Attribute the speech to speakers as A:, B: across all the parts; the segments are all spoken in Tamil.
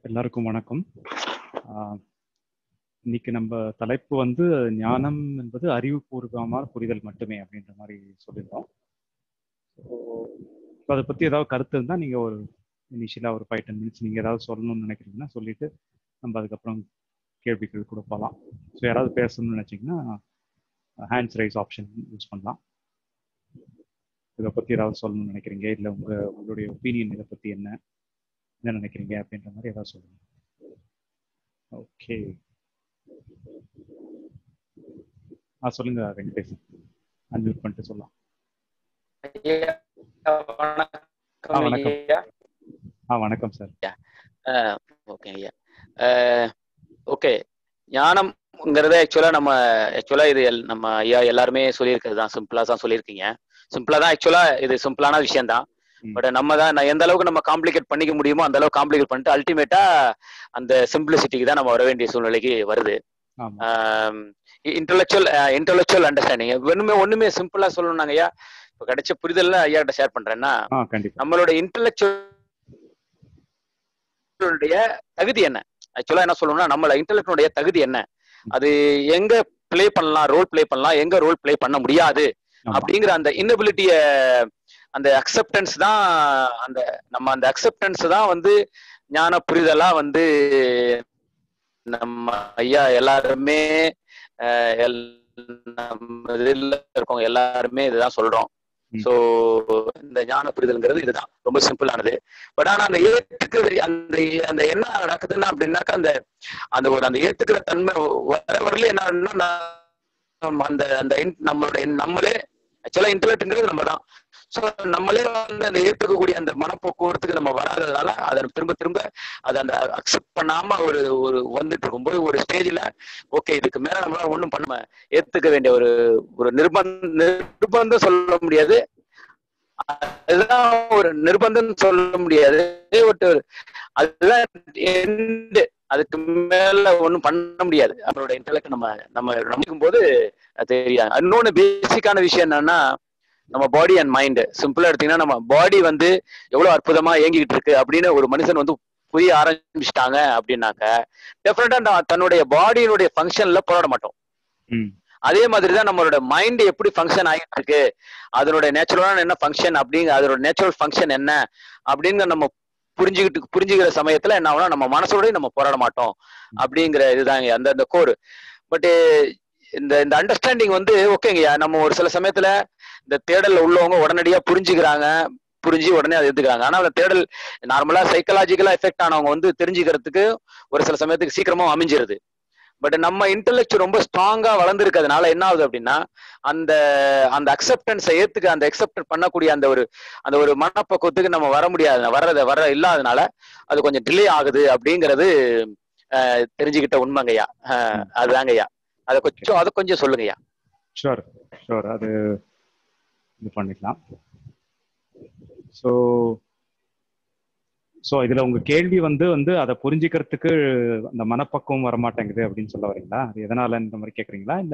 A: எல்லாருக்கும் வணக்கம் ஆஹ் இன்னைக்கு நம்ம தலைப்பு வந்து ஞானம் என்பது அறிவுபூர்வமான புரிதல் மட்டுமே அப்படின்ற மாதிரி சொல்லியிருந்தோம் ஸோ அதை பற்றி ஏதாவது கருத்து இருந்தால் நீங்கள் ஒரு இனிஷியலாக ஒரு ஃபைவ் டென் மினிட்ஸ் நீங்கள் ஏதாவது சொல்லணும்னு நினைக்கிறீங்கன்னா சொல்லிட்டு நம்ம அதுக்கப்புறம் கேள்விகள் கூட போகலாம் ஸோ யாராவது பேசணும்னு நினச்சிங்கன்னா ஹேண்ட்ஸ் ரைஸ் ஆப்ஷன் யூஸ் பண்ணலாம் இதை பற்றி ஏதாவது சொல்லணும்னு நினைக்கிறீங்க இல்லை உங்கள் உங்களுடைய ஒப்பீனியன் இதை பற்றி என்ன என்ன நினைக்கிறீங்க அப்படின்ற மாதிரி ஏதாவது சொல்லுங்க ஓகே ஆ சொல்லுங்க வெங்கடேஷன் அன்மியூட் பண்ணிட்டு சொல்லலாம்
B: ஐயா,
A: ஆ,
B: வணக்கம்
A: வணக்கம்.
B: ஐயா.
A: ஆ வணக்கம் சார்
B: அஹ், ஓகே ஐயா அஹ், ஓகே ஞானம்ங்கிறத ஆக்சுவலா நம்ம ஆக்சுவலா இது எல்- நம்ம ஐயா எல்லாருமே சொல்லியிருக்கிறது தான் சிம்பிளா தான் சொல்லியிருக்கீங்க சிம்பிளா தான் ஆக்சுவலா இது சிம்பிளான விஷயம் தான்
A: ம்.
B: பட் நம்ம தான் நான் எந்த அளவுக்கு நம்ம காம்ப்ளிகேட் பண்ணிக்க முடியுமோ அந்த அளவுக்கு காம்ப்ளிகேட் பண்ணிட்டு அல்டிமேட்டா அந்த சிம்பிளிசிட்டிக்கு தான் நம்ம வர வேண்டிய சூழ்நிலைக்கு வருது
A: ஆமா
B: இன்டெலெக்சுவல் இன்டெலெக்சுவல் அண்டர்ஸ்டாண்டிங் ஒண்ணுமே ஒண்ணுமே சிம்பிளா சொல்லணும்னாங்க ஐயா இப்போ கிடைச்ச புரிதல்ல ஐயா கிட்ட ஷேர் பண்றேன்னா
A: ஆ கண்டிப்பா
B: நம்மளோட இன்டெலெக்சுவலுடைய தகுதி என்ன ஆக்சுவலா என்ன சொல்லணும்னா நம்மள இன்டெலெக்டுடைய தகுதி என்ன அது எங்க ப்ளே பண்ணலாம் ரோல் ப்ளே பண்ணலாம் எங்க ரோல் ப்ளே பண்ண முடியாது
A: ஆமா
B: அப்படிங்கிற அந்த இன்னபிலிட்டிய அந்த அக்செப்டன்ஸ் தான் அந்த நம்ம அந்த அக்செப்டன்ஸ் தான் வந்து ஞான புரிதலா வந்து நம்ம ஐயா எல்லாருமே அஹ், எல்- நம்ம இதுல இருக்கவங்க எல்லாருமே இதுதான் சொல்றோம்
A: ம்.
B: சோ இந்த ஞான புரிதல்ங்கிறது இதுதான் ரொம்ப சிம்பிளானது பட் ஆனா அந்த ஏத்துக்கிறது அந்த அந்த என்ன நடக்குதுன்னா அப்படின்னாக்கா அந்த அந்த ஒரு அந்த ஏத்துக்கிற தன்மை வர வரல என்ன நம்ம அந்த அந்த in- நம்மளோட நம்மளே ஆக்சுவலா இன்டர்நெட்ங்கிறது நம்ம தான் ஸோ நம்மளே வந்து அந்த ஏத்துக்கக்கூடிய அந்த மனப்போக்குவரத்துக்கு நம்ம வராததால அதை திரும்ப திரும்ப அதை அந்த அக்செப்ட் பண்ணாம ஒரு ஒரு வந்துட்டு இருக்கும்போது ஒரு ஸ்டேஜ்ல ஓகே இதுக்கு மேல நம்மளால ஒண்ணும் பண்ண ஏத்துக்க வேண்டிய ஒரு ஒரு நிர்பந்த நிர்பந்தம் சொல்ல முடியாது அதுதான் ஒரு நிர்பந்தம் சொல்ல முடியாது பட் அதுதான் end. அதுக்கு மேல ஒண்ணும் பண்ண முடியாது அவரோட இன்டெலெக்ட் நம்ம நம்ம நம்பிக்கும் போது அது தெரியாது இன்னொன்னு பேசிக்கான விஷயம் என்னன்னா நம்ம பாடி அண்ட் மைண்ட் சிம்பிளா எடுத்தீங்கன்னா நம்ம பாடி வந்து எவ்வளவு அற்புதமா இயங்கிட்டு இருக்கு அப்படின்னு ஒரு மனுஷன் வந்து புரிய ஆரம்பிச்சிட்டாங்க அப்படின்னாக்க டெஃபினட்டா தன்னுடைய பாடியினுடைய ஃபங்க்ஷன்ல போராட மாட்டோம்
A: ம்
B: அதே மாதிரி தான் நம்மளோட மைண்ட் எப்படி ஃபங்க்ஷன் ஆகிட்டு இருக்கு அதனுடைய நேச்சுரலான என்ன ஃபங்க்ஷன் அப்படிங்க அதோட நேச்சுரல் ஃபங்க்ஷன் என்ன அப்படின்னு நம்ம புரிஞ்சுக்கிட்டு புரிஞ்சுக்கிற சமயத்துல என்ன ஆகும்னா நம்ம மனசோடய நம்ம போராட மாட்டோம் அப்படிங்கிற இதுதாங்க அந்த அந்த கோர் பட் இந்த இந்த அண்டர்ஸ்டாண்டிங் வந்து ஓகேங்கய்யா நம்ம ஒரு சில சமயத்துல இந்த தேடல்ல உள்ளவங்க உடனடியா புரிஞ்சுக்கிறாங்க புரிஞ்சு உடனே அதை எடுத்துக்கிறாங்க ஆனா அந்த தேடல் நார்மலா சைக்கலாஜிக்கலா எஃபெக்ட் ஆனவங்க வந்து தெரிஞ்சுக்கிறதுக்கு ஒரு சில சமயத்துக்கு சீக்கிரமா அமைஞ்சிருது பட் நம்ம இன்டெலெக்ட் ரொம்ப ஸ்ட்ராங்கா வளர்ந்துருக்கிறதுனால என்ன ஆகுது அப்படின்னா அந்த அந்த அக்செப்டன்ஸை ஏத்துக்க அந்த அக்செப்ட் பண்ணக்கூடிய அந்த ஒரு அந்த ஒரு மனப்பக்குவத்துக்கு நம்ம வர முடியாது வர்றத வர இல்லாதனால அது கொஞ்சம் டிலே ஆகுது அப்படிங்கிறது அஹ், தெரிஞ்சுக்கிட்ட உண்மைங்கய்யா அஹ், அதுதாங்கய்யா அதை கொஞ்சம் அதை கொஞ்சம் சொல்லுங்கய்யா
A: ஷூர் ஷூர் அது இது பண்ணிக்கலாம் ஸோ ஸோ இதுல உங்க கேள்வி வந்து வந்து அதை புரிஞ்சுக்கிறதுக்கு அந்த மனப்பக்குவம் வர மாட்டேங்குது அப்படின்னு சொல்ல வரீங்களா அது எதனால இந்த மாதிரி கேக்குறீங்களா இல்ல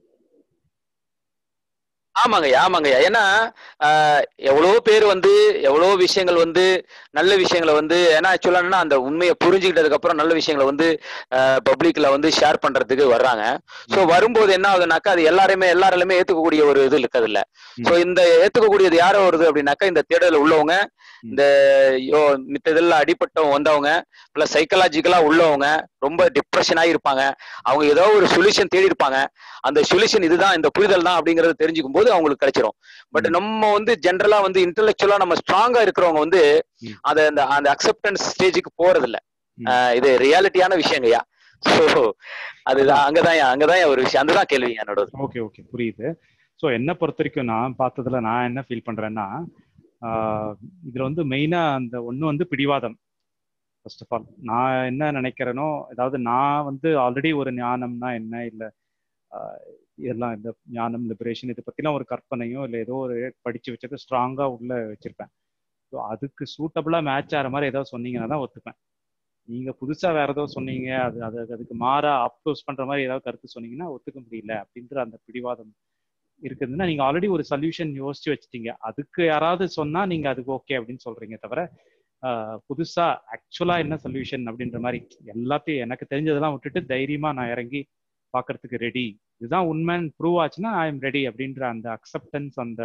B: ஆமாங்கய்யா ஆமாங்கய்யா ஏன்னா ஆஹ், எவ்வளவோ பேர் வந்து எவ்வளவோ விஷயங்கள் வந்து நல்ல விஷயங்களை வந்து ஏன்னா ஆக்சுவலா அந்த உண்மையை புரிஞ்சுக்கிட்டதுக்கு அப்புறம் நல்ல விஷயங்களை வந்து பப்ளிக்ல வந்து ஷேர் பண்றதுக்கு வர்றாங்க சோ வரும்போது என்ன ஆகுதுனாக்கா அது எல்லாருமே எல்லாராலுமே ஏத்துக்கக்கூடிய ஒரு இது இருக்குது இல்ல சோ இந்த ஏத்துக்கக்கூடியது யாரோ வருது அப்படின்னாக்கா இந்த தேடல உள்ளவங்க இந்த யோ மித்த இதெல்லாம் அடிப்பட்டவங்க வந்தவங்க பிளஸ் சைக்கலாஜிக்கலா உள்ளவங்க ரொம்ப டிப்ரெஷன் இருப்பாங்க அவங்க ஏதோ ஒரு சொல்யூஷன் தேடி இருப்பாங்க அந்த சொல்யூஷன் இதுதான் இந்த புரிதல் தான் அப்படிங்கறது தெரிஞ்சுக்கும் போது அவங்களுக்கு கிடைச்சிரும் பட்
A: ம்.
B: நம்ம வந்து ஜென்ரலா வந்து இன்டெலெக்சுவலா நம்ம ஸ்ட்ராங்கா இருக்கிறவங்க வந்து
A: ம்.
B: அத அந்த அந்த அக்செப்டன்ஸ் ஸ்டேஜுக்கு போறது இல்ல
A: ம்.
B: ஆஹ் இது ரியாலிட்டியான விஷயங்கய்யா சோ அதுதான் அங்கதான் அங்கதான் ஒரு விஷயம் அதுதான் கேள்வி என்னோட
A: ஓகே ஓகே புரியுது ஸோ என்னை பொறுத்த வரைக்கும் நான் பார்த்ததுல நான் என்ன ஃபீல் பண்றேன்னா ஆஹ் இதுல வந்து மெயினா அந்த ஒண்ணு வந்து பிடிவாதம் ஃபர்ஸ்ட் ஆஃப் ஆல் நான் என்ன நினைக்கிறேனோ அதாவது நான் வந்து ஆல்ரெடி ஒரு ஞானம்னா என்ன இல்லை இதெல்லாம் இந்த ஞானம் லிபரேஷன் இதை பத்திலாம் ஒரு கற்பனையோ இல்லை ஏதோ ஒரு படிச்சு வச்சது ஸ்ட்ராங்கா உள்ள வச்சிருப்பேன் ஸோ அதுக்கு சூட்டபிளா மேட்ச் ஆகிற மாதிரி ஏதாவது சொன்னீங்கன்னா தான் ஒத்துப்பேன் நீங்க புதுசா வேற ஏதோ சொன்னீங்க அது அது அதுக்கு மாறா அப்ரோஸ் பண்ற மாதிரி ஏதாவது கருத்து சொன்னீங்கன்னா ஒத்துக்க முடியல அப்படின்ற அந்த பிடிவாதம் இருக்குதுன்னா நீங்க ஆல்ரெடி ஒரு சொல்யூஷன் யோசிச்சு வச்சிட்டீங்க அதுக்கு யாராவது சொன்னா நீங்க அதுக்கு ஓகே அப்படின்னு சொல்றீங்க தவிர ஆஹ் புதுசா ஆக்சுவலா என்ன சொல்யூஷன் அப்படின்ற மாதிரி எல்லாத்தையும் எனக்கு தெரிஞ்சதெல்லாம் விட்டுட்டு தைரியமா நான் இறங்கி பார்க்கறதுக்கு ரெடி இதுதான் உண்மைன்னு ப்ரூவ் ஆச்சுன்னா ஐ எம் ரெடி அப்படின்ற அந்த அக்செப்டன்ஸ் அந்த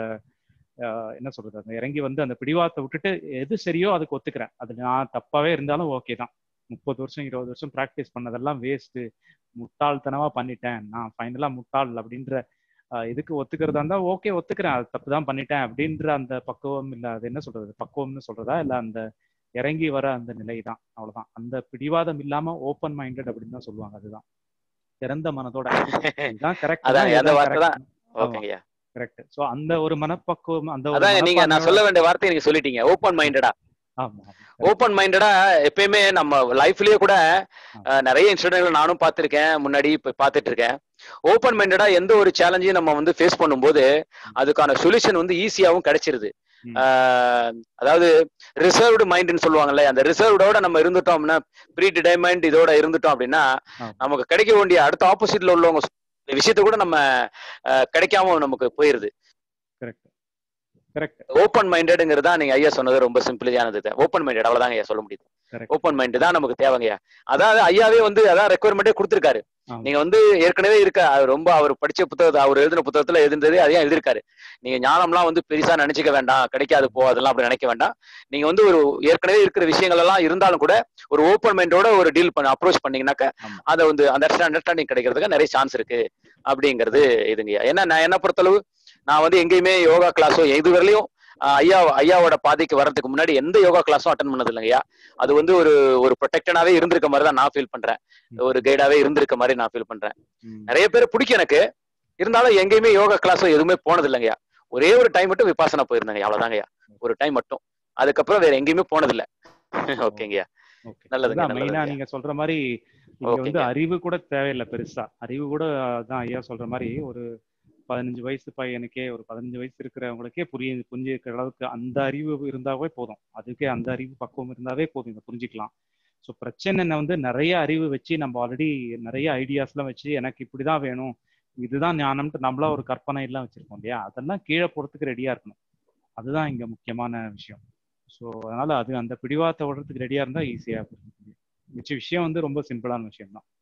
A: ஆஹ் என்ன சொல்றது அந்த இறங்கி வந்து அந்த பிடிவாதத்தை விட்டுட்டு எது சரியோ அதுக்கு ஒத்துக்கிறேன் அது நான் தப்பாவே இருந்தாலும் ஓகே தான் முப்பது வருஷம் இருபது வருஷம் ப்ராக்டிஸ் பண்ணதெல்லாம் வேஸ்ட் முட்டாள்தனமா பண்ணிட்டேன் நான் ஃபைனலா முட்டாள் அப்படின்ற ஆஹ் இதுக்கு ஒத்துக்கிறதா இருந்தா ஓகே ஒத்துக்கிறேன் அது தப்பு தான் பண்ணிட்டேன் அப்படின்ற அந்த பக்குவம் இல்ல அது என்ன சொல்றது பக்குவம்னு சொல்றதா இல்ல அந்த இறங்கி வர அந்த நிலை தான் அவ்வளவுதான் அந்த பிடிவாதம் இல்லாம ஓப்பன் மைண்டட் அப்படின்னு தான் சொல்லுவாங்க அதுதான் திறந்த மனதோட இதுதான் கரெக்ட்
B: அதான் அந்த வார்த்தை தான் ஓகேங்கய்யா
A: கரெக்ட் சோ அந்த ஒரு மனப்பக்குவம் அந்த ஒரு
B: அதான் நீங்க நான்
A: மனப்பான்மையோட-
B: சொல்ல வேண்டிய வார்த்தை நீங்க சொல்லிட்டீங்க ஓப்பன் மைண்டடா
A: ஆமா ஆமா.
B: ஓப்பன் மைண்டடா எப்பயுமே நம்ம லைஃப்லயே கூட அஹ், நிறைய இன்சிடென்ட்கள் நானும் பார்த்திருக்கேன் முன்னாடி இப்ப பார்த்துட்டு இருக்கேன் ஓப்பன் மைண்டடா எந்த ஒரு சேலஞ்சையும் நம்ம வந்து ஃபேஸ் பண்ணும்போது அதுக்கான சொல்யூஷன் வந்து ஈஸியாவும் கிடைச்சிருது
A: ம்.
B: அஹ், அதாவது ரிசர்வ்டு மைண்ட்னு சொல்லுவாங்கல்ல அந்த ரிசர்வ்டோட நம்ம இருந்துட்டோம்னா ப்ரீ டிடைமைண்ட் இதோட இருந்துட்டோம் அப்படின்னா
A: ஆமா.
B: நமக்கு கிடைக்க வேண்டிய அடுத்த ஆப்போசிட்ல உள்ளவங்க சொல்ற விஷயத்த கூட நம்ம அஹ், கிடைக்காம நமக்கு போயிருது
A: கரெக்ட் கரெக்ட்
B: ஓப்பன் மைண்டடுங்கிறது தான் நீங்க ஐயா சொன்னது ரொம்ப சிம்பிளானது ஓப்பன் மைண்டட் அவ்வளவுதாங்க ஐயா சொல்ல முடியுது
A: கரெக்ட்
B: ஓப்பன் மைண்ட் தான் நமக்கு தேவைங்கய்யா அதாவது ஐயாவே வந்து அதான் ரெக்குவயர்மெண்டே கொடுத்திருக்காரு
A: ஆமா.
B: நீங்க வந்து ஏற்கனவே இருக்க அவர் ரொம்ப அவர் படிச்ச புத்தகத்தை அவர் எழுதின புத்தகத்துல எழுந்தது அதையும் எழுதிருக்காரு நீங்க ஞானம்லாம் வந்து பெருசா நினைச்சுக்க வேண்டாம் கிடைக்காது போ அதெல்லாம் அப்படி நினைக்க வேண்டாம் நீங்க வந்து ஒரு ஏற்கனவே இருக்கிற விஷயங்கள் எல்லாம் இருந்தாலும் கூட ஒரு ஓப்பன் மைண்டோட ஒரு டீல் பண்ண அப்ரோச் பண்ணீங்கன்னாக்க
A: ஆமா.
B: அதை வந்து அந்த அண்டர்ஸ்டாண்டிங் கிடைக்கிறதுக்கு நிறைய சான்ஸ் இருக்கு அப்படிங்கிறது இதுங்கய்யா ஏன்னா நான் என்ன பொறுத்தளவு நான் வந்து எங்கேயுமே யோகா கிளாஸோ இதுவரையிலையும் ஆஹ் ஐயா ஐயாவோட பாதைக்கு வர்றதுக்கு முன்னாடி எந்த யோகா கிளாஸும் அட்டன் பண்ணது இல்லைங்கய்யா அது வந்து ஒரு ஒரு ப்ரொடெக்டனாவே இருந்திருக்க மாதிரி தான் நான் ஃபீல் பண்றேன் ஒரு கைடாவே இருந்திருக்க மாதிரி நான் ஃபீல் பண்றேன்
A: ம்.
B: நிறைய பேர் பிடிக்கும் எனக்கு இருந்தாலும் எங்கேயுமே யோகா கிளாஸோ எதுவுமே போனது இல்லைங்கய்யா ஒரே ஒரு டைம் மட்டும் விபாசனா போயிருந்தேங்க அவ்வளவுதாங்கய்யா ஒரு டைம் மட்டும் அதுக்கப்புறம் வேற எங்கேயுமே போனதில்ல ஓகேங்கய்யா
A: ஓகே
B: நல்லதுங்க,
A: அதுதான் மெயினா
B: நல்லதுங்க.
A: நீங்க சொல்ற மாதிரி இங்க வந்து
B: ஓகேங்க.
A: அறிவு கூட தேவையில்லை பெருசா அறிவு கூட அதான் ஐயா சொல்ற மாதிரி ஒரு பதினஞ்சு வயசு பையனுக்கே ஒரு பதினஞ்சு வயசு இருக்கிறவங்களுக்கே புரிய புரிஞ்சுக்கிற அளவுக்கு அந்த அறிவு இருந்தாவே போதும் அதுக்கே அந்த அறிவு பக்குவம் இருந்தாவே போதும் இதை புரிஞ்சுக்கலாம் ஸோ பிரச்சனை என்ன வந்து நிறைய அறிவு வச்சு நம்ம ஆல்ரெடி நிறைய ஐடியாஸ்லாம் வச்சு எனக்கு இப்படிதான் வேணும் இதுதான் ஞானம்ட்டு நம்மளா ஒரு கற்பனை எல்லாம் வச்சிருக்கோம் இல்லையா அதெல்லாம் கீழே போறதுக்கு ரெடியா இருக்கணும் அதுதான் இங்க முக்கியமான விஷயம் ஸோ அதனால அது அந்த பிடிவாதத்தை விடுறதுக்கு ரெடியா இருந்தா ஈஸியா இருக்கும் மிச்ச விஷயம் வந்து ரொம்ப சிம்பிளான விஷயம் தான்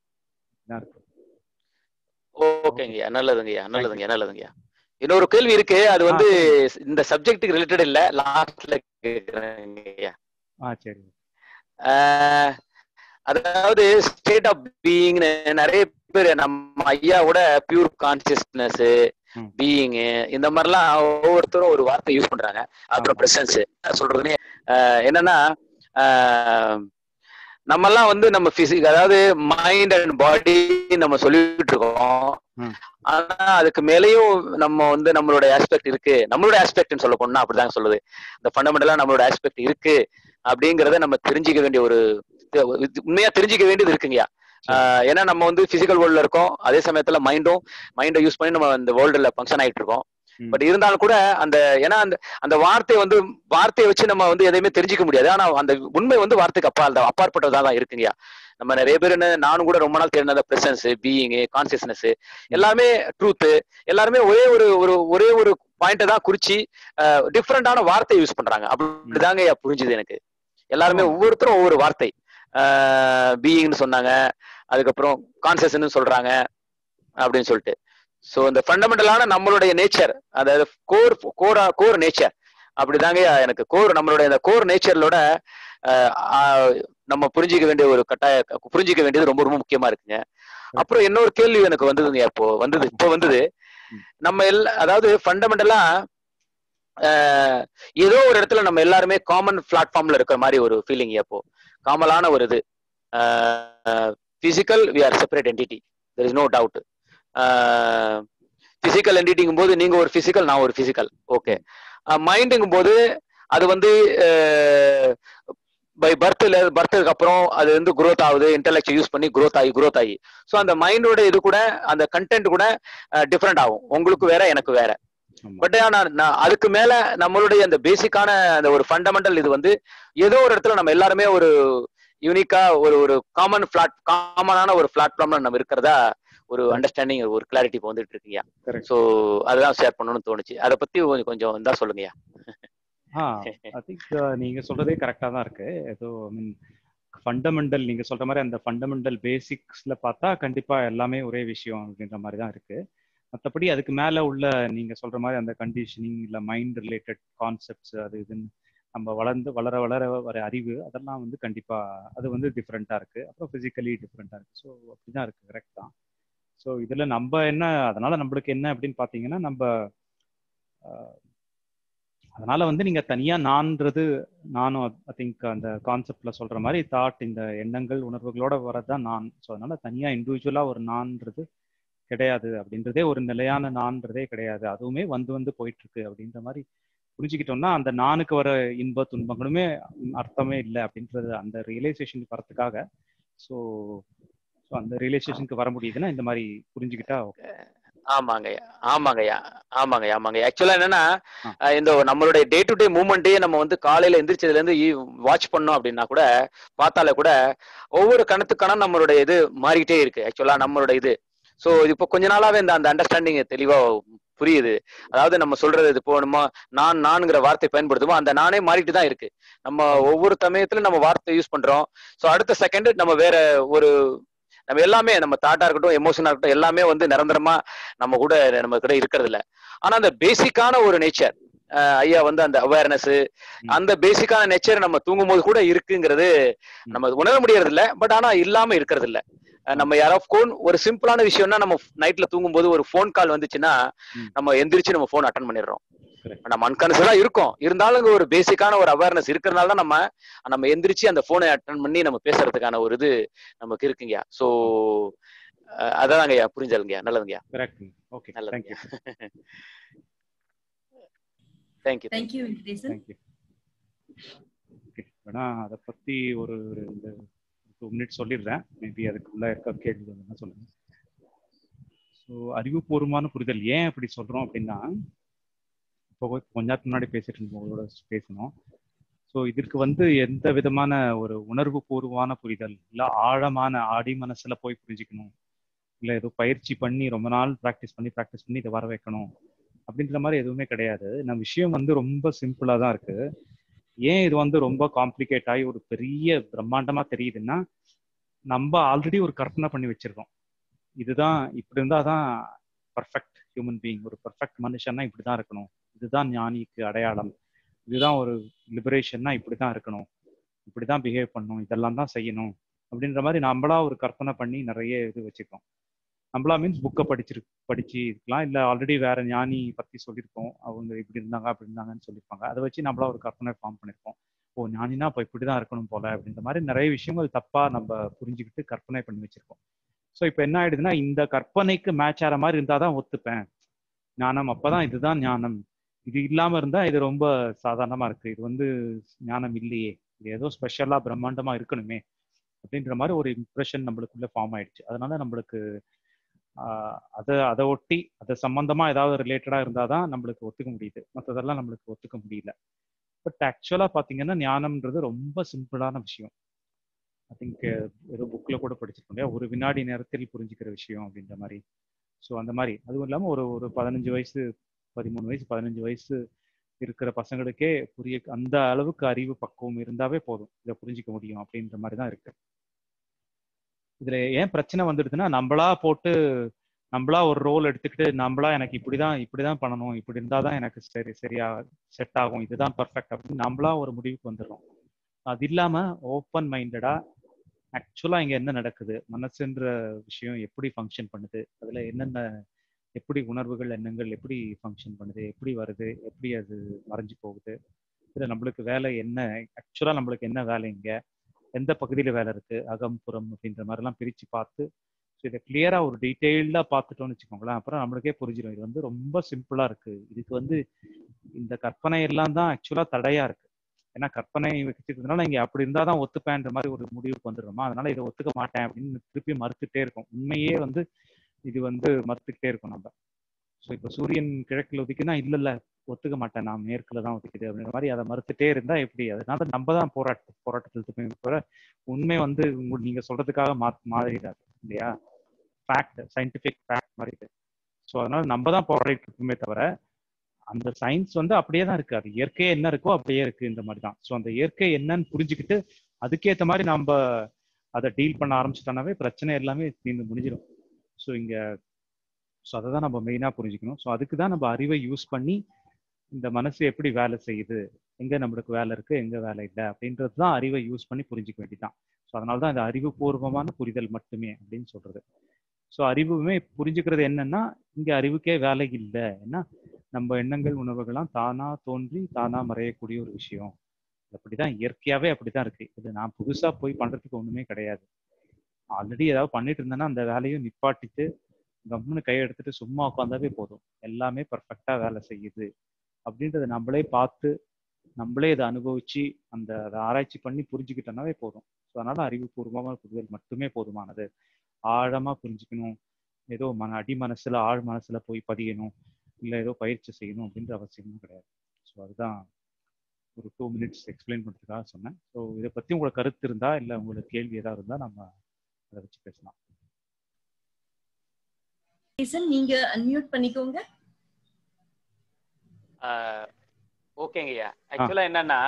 A: இதான் இருக்கு
B: ஓகேங்கய்யா நல்லதுங்கய்யா நல்லதுங்கய்யா நல்லதுங்கய்யா இன்னொரு கேள்வி இருக்கு அது வந்து இந்த சப்ஜெக்ட்டுக்கு ரிலேட்டட் இல்ல லாஸ்ட்ல கேக்குறேங்கய்யா
A: ஆ சரி
B: ஆஹ் அதாவது ஸ்டேட் ஆஃப் பீயிங்னு நிறைய பேர் நம்ம ஐயாவோட பியூர் கான்சியஸ்னஸ்
A: ம்.
B: பீயிங் இந்த மாதிரிலாம் ஒவ்வொருத்தரும் ஒரு வார்த்தை யூஸ் பண்றாங்க அப்புறம்
A: ஆமா.
B: பிரசன்ஸ் சொல்றதுன்னு ஆஹ் என்னன்னா ஆஹ் நம்மெல்லாம் வந்து நம்ம பிசிக் அதாவது மைண்ட் அண்ட் பாடி நம்ம சொல்லிட்டு இருக்கோம்
A: ம்.
B: ஆனா அதுக்கு மேலேயும் நம்ம வந்து நம்மளோட ஆஸ்பெக்ட் இருக்கு நம்மளோட ஆஸ்பெக்ட்னு சொல்ல போனா அப்படிதான் சொல்லுது இந்த ஃபண்டமெண்டலா நம்மளோட ஆஸ்பெக்ட் இருக்கு அப்படிங்கறத நம்ம தெரிஞ்சுக்க வேண்டிய ஒரு உண்மையா தெரிஞ்சுக்க வேண்டியது இருக்குங்கய்யா ஆஹ் ஏன்னா நம்ம வந்து பிசிக்கல் வேர்ல்ட்ல இருக்கோம் அதே சமயத்துல மைண்டும் மைண்டை யூஸ் பண்ணி நம்ம இந்த வேர்ல்டுல ஃபங்க்ஷன் ஆயிட்டு இருக்கோம்
A: ம்.
B: பட் இருந்தாலும் கூட அந்த ஏன்னா அந்த அந்த வார்த்தையை வந்து வார்த்தையை வச்சு நம்ம வந்து எதையுமே தெரிஞ்சுக்க முடியாது ஆனா அந்த உண்மை வந்து வார்த்தைக்கு அப்பா அந்த அப்பாற்பட்டதா தான் இருக்குங்கய்யா நம்ம நிறைய பேர் என்ன நானும் கூட ரொம்ப நாள் தேடின பிரசன்ஸ் பீயிங் கான்சியஸ்னஸ் எல்லாமே ட்ரூத் எல்லாருமே ஒரே ஒரு ஒரு ஒரே ஒரு பாயிண்ட்டை தான் குறிச்சு டிஃப்ரெண்டான வார்த்தை யூஸ் பண்றாங்க அப்படிதாங்க ஐயா புரிஞ்சுது எனக்கு எல்லாருமே
A: ஆமா.
B: ஒவ்வொருத்தரும் ஒவ்வொரு வார்த்தை பீயிங்னு சொன்னாங்க அதுக்கப்புறம் கான்சியஸ்னு சொல்றாங்க அப்படின்னு சொல்லிட்டு சோ இந்த ஃபண்டமெண்டலான நம்மளுடைய நேச்சர் அதாவது கோர் கோரா கோர் நேச்சர் அப்படிதாங்க எனக்கு கோர் நம்மளுடைய இந்த கோர் நேச்சர்லோட நம்ம புரிஞ்சிக்க வேண்டிய ஒரு கட்டாய புரிஞ்சிக்க வேண்டியது ரொம்ப ரொம்ப முக்கியமா இருக்குங்க அப்புறம் இன்னொரு கேள்வி எனக்கு வந்ததுங்க இப்போ வந்தது இப்போ வந்தது நம்ம எல்லா அதாவது ஃபண்டமெண்டலா ஏதோ ஒரு இடத்துல நம்ம எல்லாருமே காமன் பிளாட்ஃபார்ம்ல இருக்கிற மாதிரி ஒரு ஃபீலிங் அப்போ காமலான ஒரு இது physical we are separate entity there is no doubt physical என்டிட்டிங்கும் போது நீங்க ஒரு பிசிக்கல் நான் ஒரு பிசிக்கல் ஓகே மைண்டுங்கும் போது அது வந்து பை பர்த்ல பர்த்துக்கு அப்புறம் அது வந்து குரோத் ஆகுது இன்டெலெக்ட் யூஸ் பண்ணி குரோத் ஆகி குரோத் ஆகி ஸோ அந்த மைண்டோட இது கூட அந்த கண்டென்ட் கூட டிஃப்ரெண்ட் ஆகும் உங்களுக்கு வேற எனக்கு வேற பட் ஆனா அதுக்கு மேல நம்மளுடைய அந்த பேசிக்கான அந்த ஒரு ஃபண்டமெண்டல் இது வந்து ஏதோ ஒரு இடத்துல நம்ம எல்லாருமே ஒரு யூனிக்கா ஒரு ஒரு காமன் பிளாட் காமனான ஒரு பிளாட்ஃபார்ம்ல நம்ம இருக்கிறதா ஒரு அண்டர்ஸ்டாண்டிங் ஒரு கிளாரிட்டி இப்போ வந்துட்டு இருக்கீங்க ஸோ அதுதான் ஷேர் பண்ணணும்னு தோணுச்சு அதை பத்தி கொஞ்சம் தான் சொல்லுங்கய்யா
A: ஆ ஐ திங்க் நீங்க சொல்றதே கரெக்டா தான் இருக்கு ஏதோ ஐ மீன் ஃபண்டமெண்டல் நீங்க சொல்ற மாதிரி அந்த ஃபண்டமெண்டல் பேசிக்ஸ்ல பார்த்தா கண்டிப்பா எல்லாமே ஒரே விஷயம் அப்படின்ற மாதிரி தான் இருக்கு மற்றபடி அதுக்கு மேல உள்ள நீங்க சொல்ற மாதிரி அந்த கண்டிஷனிங் இல்ல மைண்ட் ரிலேட்டட் கான்செப்ட்ஸ் அது இதுன்னு நம்ம வளர்ந்து வளர வளர வர அறிவு அதெல்லாம் வந்து கண்டிப்பா அது வந்து டிஃப்ரெண்டா இருக்கு அப்புறம் பிசிக்கலி டிஃப்ரெண்டா இருக்கு ஸோ அப்படிதான் இருக்கு கரெக்ட் தான் ஸோ இதுல நம்ம என்ன அதனால நம்மளுக்கு என்ன அப்படின்னு பாத்தீங்கன்னா நம்ம அதனால வந்து நீங்க தனியா நான்றது நானும் ஐ திங்க் அந்த கான்செப்ட்ல சொல்ற மாதிரி தாட் இந்த எண்ணங்கள் உணர்வுகளோட வரதான் நான் ஸோ அதனால தனியா இண்டிவிஜுவலா ஒரு நான்றது கிடையாது அப்படின்றதே ஒரு நிலையான நான்றதே கிடையாது அதுவுமே வந்து வந்து போயிட்டு இருக்கு அப்படின்ற மாதிரி புரிஞ்சுக்கிட்டோம்னா அந்த நானுக்கு வர இன்ப துன்பங்களுமே அர்த்தமே இல்லை அப்படின்றது அந்த ரியலைசேஷனுக்கு வரத்துக்காக ஸோ ஸோ அந்த ரியலைசேஷனுக்கு வர முடியுதுன்னா இந்த மாதிரி புரிஞ்சுக்கிட்டா
B: ஆமாங்கய்யா ஆமாங்கய்யா ஆமாங்கய்யா ஆமாங்க ஆக்சுவலா என்னன்னா இந்த நம்மளுடைய டே டு டே மூமெண்ட்டே நம்ம வந்து காலையில எந்திரிச்சதுல இருந்து வாட்ச் பண்ணோம் அப்படின்னா கூட பார்த்தாலே கூட ஒவ்வொரு கணத்துக்கான நம்மளுடைய இது மாறிக்கிட்டே இருக்கு ஆக்சுவலா நம்மளோட இது ஸோ இது இப்போ கொஞ்ச நாளாவே இந்த அந்த அண்டர்ஸ்டாண்டிங் தெளிவா புரியுது அதாவது நம்ம சொல்றது இது போகணுமா நான் நான்ங்கிற வார்த்தை பயன்படுத்துவோம் அந்த நானே மாறிட்டு தான் இருக்கு நம்ம ஒவ்வொரு சமயத்துல நம்ம வார்த்தை யூஸ் பண்றோம் ஸோ அடுத்த செகண்ட் நம்ம வேற ஒரு நம்ம எல்லாமே நம்ம தாட்டா இருக்கட்டும் எமோஷனா இருக்கட்டும் எல்லாமே வந்து நிரந்தரமா நம்ம கூட நம்ம கூட இருக்கிறது இல்ல ஆனா அந்த பேசிக்கான ஒரு நேச்சர் ஐயா வந்து அந்த அவேர்னஸ் அந்த பேசிக்கான நேச்சர் நம்ம தூங்கும் போது கூட இருக்குங்கிறது நம்ம உணர முடியறது இல்ல பட் ஆனா இல்லாம இருக்கிறது இல்ல நம்ம யாரோ போன் ஒரு சிம்பிளான விஷயம்னா நம்ம நைட்ல தூங்கும் போது ஒரு போன் கால் வந்துச்சுன்னா நம்ம எந்திரிச்சு நம்ம போன் அட்டன் பண்ணிடுறோம் நம்ம அன்கான்சியஸா இருக்கும் இருந்தாலும் ஒரு பேசிக்கான ஒரு அவேர்னஸ் இருக்கிறதுனால தான் நம்ம நம்ம எந்திரிச்சு அந்த போனை அட்டன் பண்ணி நம்ம பேசுறதுக்கான ஒரு இது நமக்கு இருக்குங்கய்யா சோ அதான்ங்கய்யா புரிஞ்சலுங்கய்யா நல்லதுங்கய்யா
A: ஓகே
B: நல்லதுங்கய்யா thank you
C: thank you Venkatesan
A: thank you okay வேணா அதை பத்தி ஒரு ரெண்டு டூ மினிட்ஸ் சொல்லிடுறேன் மேபி அதுக்குள்ள இருக்க கேள்வி வந்து சொல்லுங்க ஸோ அறிவுபூர்வமான புரிதல் ஏன் அப்படி சொல்றோம் அப்படின்னா இப்போ கொஞ்ச நேரத்துக்கு முன்னாடி பேசிட்டு இருந்தவங்களோட பேசணும் ஸோ இதற்கு வந்து எந்த விதமான ஒரு உணர்வு பூர்வமான புரிதல் இல்லை ஆழமான ஆடி மனசுல போய் புரிஞ்சுக்கணும் இல்லை ஏதோ பயிற்சி பண்ணி ரொம்ப நாள் ப்ராக்டிஸ் பண்ணி ப்ராக்டிஸ் பண்ணி இதை வர வைக்கணும் அப்படின்ற மாதிரி எதுவுமே கிடையாது நம்ம விஷயம் வந்து ரொம்ப சிம்பிளா தான் இருக்கு ஏன் இது வந்து ரொம்ப காம்ப்ளிகேட் ஆகி ஒரு பெரிய பிரம்மாண்டமா தெரியுதுன்னா நம்ம ஆல்ரெடி ஒரு கற்பனை பண்ணி வச்சிருக்கோம் இதுதான் இப்படி இருந்தா தான் பர்ஃபெக்ட் ஹியூமன் பீயிங் ஒரு பர்ஃபெக்ட் மனுஷன்னா இப்படிதான் இருக்கணும் இதுதான் ஞானிக்கு அடையாளம் இதுதான் ஒரு லிபரேஷன்னா இப்படிதான் இருக்கணும் இப்படிதான் பிஹேவ் பண்ணணும் இதெல்லாம் தான் செய்யணும் அப்படின்ற மாதிரி நம்மளா ஒரு கற்பனை பண்ணி நிறைய இது வச்சுக்கோம் நம்மளா மீன்ஸ் புக்கை படிச்சிரு படிச்சு இருக்கலாம் இல்லை ஆல்ரெடி வேற ஞானி பத்தி சொல்லியிருக்கோம் அவங்க இப்படி இருந்தாங்க அப்படி இருந்தாங்கன்னு சொல்லியிருப்பாங்க அதை வச்சு நம்மளா ஒரு கற்பனை ஃபார்ம் பண்ணியிருக்கோம் ஓ ஞானினா இப்போ இப்படிதான் இருக்கணும் போல அப்படின்ற மாதிரி நிறைய விஷயங்கள் தப்பா நம்ம புரிஞ்சுக்கிட்டு கற்பனை பண்ணி வச்சிருக்கோம் ஸோ இப்போ என்ன ஆயிடுதுன்னா இந்த கற்பனைக்கு மேட்ச் ஆகிற மாதிரி இருந்தால் தான் ஒத்துப்பேன் ஞானம் அப்பதான் இதுதான் ஞானம் இது இல்லாம இருந்தா இது ரொம்ப சாதாரணமா இருக்கு இது வந்து ஞானம் இல்லையே இது ஏதோ ஸ்பெஷலா பிரம்மாண்டமா இருக்கணுமே அப்படின்ற மாதிரி ஒரு இம்ப்ரெஷன் நம்மளுக்குள்ள ஃபார்ம் ஆயிடுச்சு அதனால நம்மளுக்கு அதை அதை ஒட்டி அதை சம்பந்தமா ஏதாவது ரிலேட்டடா இருந்தாதான் நம்மளுக்கு ஒத்துக்க முடியுது மற்றதெல்லாம் நம்மளுக்கு ஒத்துக்க முடியல பட் ஆக்சுவலா பாத்தீங்கன்னா ஞானம்ன்றது ரொம்ப சிம்பிளான விஷயம் ஐ திங்க் ஏதோ புக்ல கூட படிச்சிருக்கோம் இல்லையா ஒரு வினாடி நேரத்தில் புரிஞ்சுக்கிற விஷயம் அப்படின்ற மாதிரி ஸோ அந்த மாதிரி அதுவும் இல்லாமல் ஒரு ஒரு பதினஞ்சு வயசு பதிமூணு வயசு பதினஞ்சு வயசு இருக்கிற பசங்களுக்கே புரிய அந்த அளவுக்கு அறிவு பக்குவம் இருந்தாவே போதும் இதை புரிஞ்சிக்க முடியும் அப்படின்ற மாதிரி தான் இருக்கு இதுல ஏன் பிரச்சனை வந்துடுதுன்னா நம்மளா போட்டு நம்மளா ஒரு ரோல் எடுத்துக்கிட்டு நம்மளா எனக்கு இப்படிதான் இப்படிதான் பண்ணணும் இப்படி இருந்தாதான் எனக்கு சரி சரியா செட் ஆகும் இதுதான் பர்ஃபெக்ட் அப்படின்னு நம்மளா ஒரு முடிவுக்கு வந்துடுறோம் அது இல்லாம ஓப்பன் மைண்டடா ஆக்சுவலா இங்க என்ன நடக்குது மனசுன்ற விஷயம் எப்படி ஃபங்க்ஷன் பண்ணுது அதுல என்னென்ன எப்படி உணர்வுகள் எண்ணங்கள் எப்படி ஃபங்க்ஷன் பண்ணுது எப்படி வருது எப்படி அது மறைஞ்சு போகுது இதுல நம்மளுக்கு வேலை என்ன ஆக்சுவலா நம்மளுக்கு என்ன வேலை இங்க எந்த பகுதியில வேலை இருக்கு அகம் புறம் அப்படின்ற மாதிரிலாம் பிரிச்சு பார்த்து ஸோ இதை கிளியரா ஒரு டீட்டெயில்டா பார்த்துட்டோம்னு வச்சுக்கோங்களேன் அப்புறம் நம்மளுக்கே புரிஞ்சிடும் இது வந்து ரொம்ப சிம்பிளா இருக்கு இதுக்கு வந்து இந்த கற்பனை எல்லாம் தான் ஆக்சுவலா தடையா இருக்கு ஏன்னா கற்பனை வச்சுக்கிறதுனால இங்க அப்படி இருந்தா தான் ஒத்துப்பேன்ற மாதிரி ஒரு முடிவுக்கு வந்துடுறோமா அதனால இதை ஒத்துக்க மாட்டேன் அப்படின்னு திருப்பி மறுத்துட்டே இருக்கும் உண்மையே வந்து இது வந்து மறுத்துக்கிட்டே இருக்கும் நம்ம ஸோ இப்போ சூரியன் கிழக்குல ஒதுக்கினா இல்ல இல்ல ஒத்துக்க மாட்டேன் நான் மேற்குல தான் ஒதுக்குது அப்படின்ற மாதிரி அதை மறுத்துட்டே இருந்தா எப்படி அதனால நம்ம தான் போராட்ட போராட்டத்தில் தவிர உண்மை வந்து நீங்க சொல்றதுக்காக மா மாறிடாது இல்லையா ஃபேக்ட் சயின்டிபிக் ஃபேக்ட் மாதிரி ஸோ அதனால நம்ம தான் போராடிட்டு இருக்கோமே தவிர அந்த சயின்ஸ் வந்து அப்படியே தான் இருக்கு அது இயற்கையே என்ன இருக்கோ அப்படியே இருக்கு இந்த மாதிரி தான் ஸோ அந்த இயற்கை என்னன்னு புரிஞ்சுக்கிட்டு அதுக்கேற்ற மாதிரி நம்ம அதை டீல் பண்ண ஆரம்பிச்சிட்டோம்னாவே பிரச்சனை எல்லாமே தீர்ந்து முடிஞ்சிடும் ஸோ இங்க ஸோ அதை தான் நம்ம மெயினாக புரிஞ்சுக்கணும் ஸோ அதுக்கு தான் நம்ம அறிவை யூஸ் பண்ணி இந்த மனசு எப்படி வேலை செய்யுது எங்க நம்மளுக்கு வேலை இருக்கு எங்க வேலை இல்லை அப்படின்றது தான் அறிவை யூஸ் பண்ணி புரிஞ்சுக்க வேண்டியதான் ஸோ அதனால தான் இந்த அறிவுபூர்வமான புரிதல் மட்டுமே அப்படின்னு சொல்றது ஸோ அறிவுமே புரிஞ்சுக்கிறது என்னன்னா இங்க அறிவுக்கே வேலை இல்லை ஏன்னா நம்ம எண்ணங்கள் உணர்வுகள்லாம் தானா தோன்றி தானா மறையக்கூடிய ஒரு விஷயம் அப்படிதான் இயற்கையாவே அப்படிதான் இருக்கு இது நான் புதுசா போய் பண்றதுக்கு ஒண்ணுமே கிடையாது ஆல்ரெடி ஏதாவது பண்ணிட்டு இருந்தேன்னா அந்த வேலையும் நிப்பாட்டிட்டு கம்முன்னு கை எடுத்துட்டு சும்மா உட்காந்தாவே போதும் எல்லாமே பர்ஃபெக்டா வேலை செய்யுது அப்படின்றத நம்மளே பார்த்து நம்மளே இதை அனுபவிச்சு அந்த அதை ஆராய்ச்சி பண்ணி புரிஞ்சுக்கிட்டோம்னாவே போதும் ஸோ அதனால அறிவுபூர்வமான புரிதல் மட்டுமே போதுமானது ஆழமா புரிஞ்சுக்கணும் ஏதோ மன அடி மனசுல ஆழ் மனசுல போய் பதியணும் இல்லை ஏதோ பயிற்சி செய்யணும் அப்படின்ற அவசியமும் கிடையாது ஸோ அதுதான் ஒரு டூ மினிட்ஸ் எக்ஸ்பிளைன் பண்ணுறதுக்காக சொன்னேன் ஸோ இதை பற்றி உங்களுக்கு கருத்து இருந்தா இல்லை உங்களுக்கு கேள்வி ஏதாவது இருந்தால் நம்ம அதை வச்சு பேசலாம்
C: நீங்க அன்மியூட் பண்ணிக்கோங்க
B: ஓகேங்கய்யா ஆக்சுவலா என்னன்னா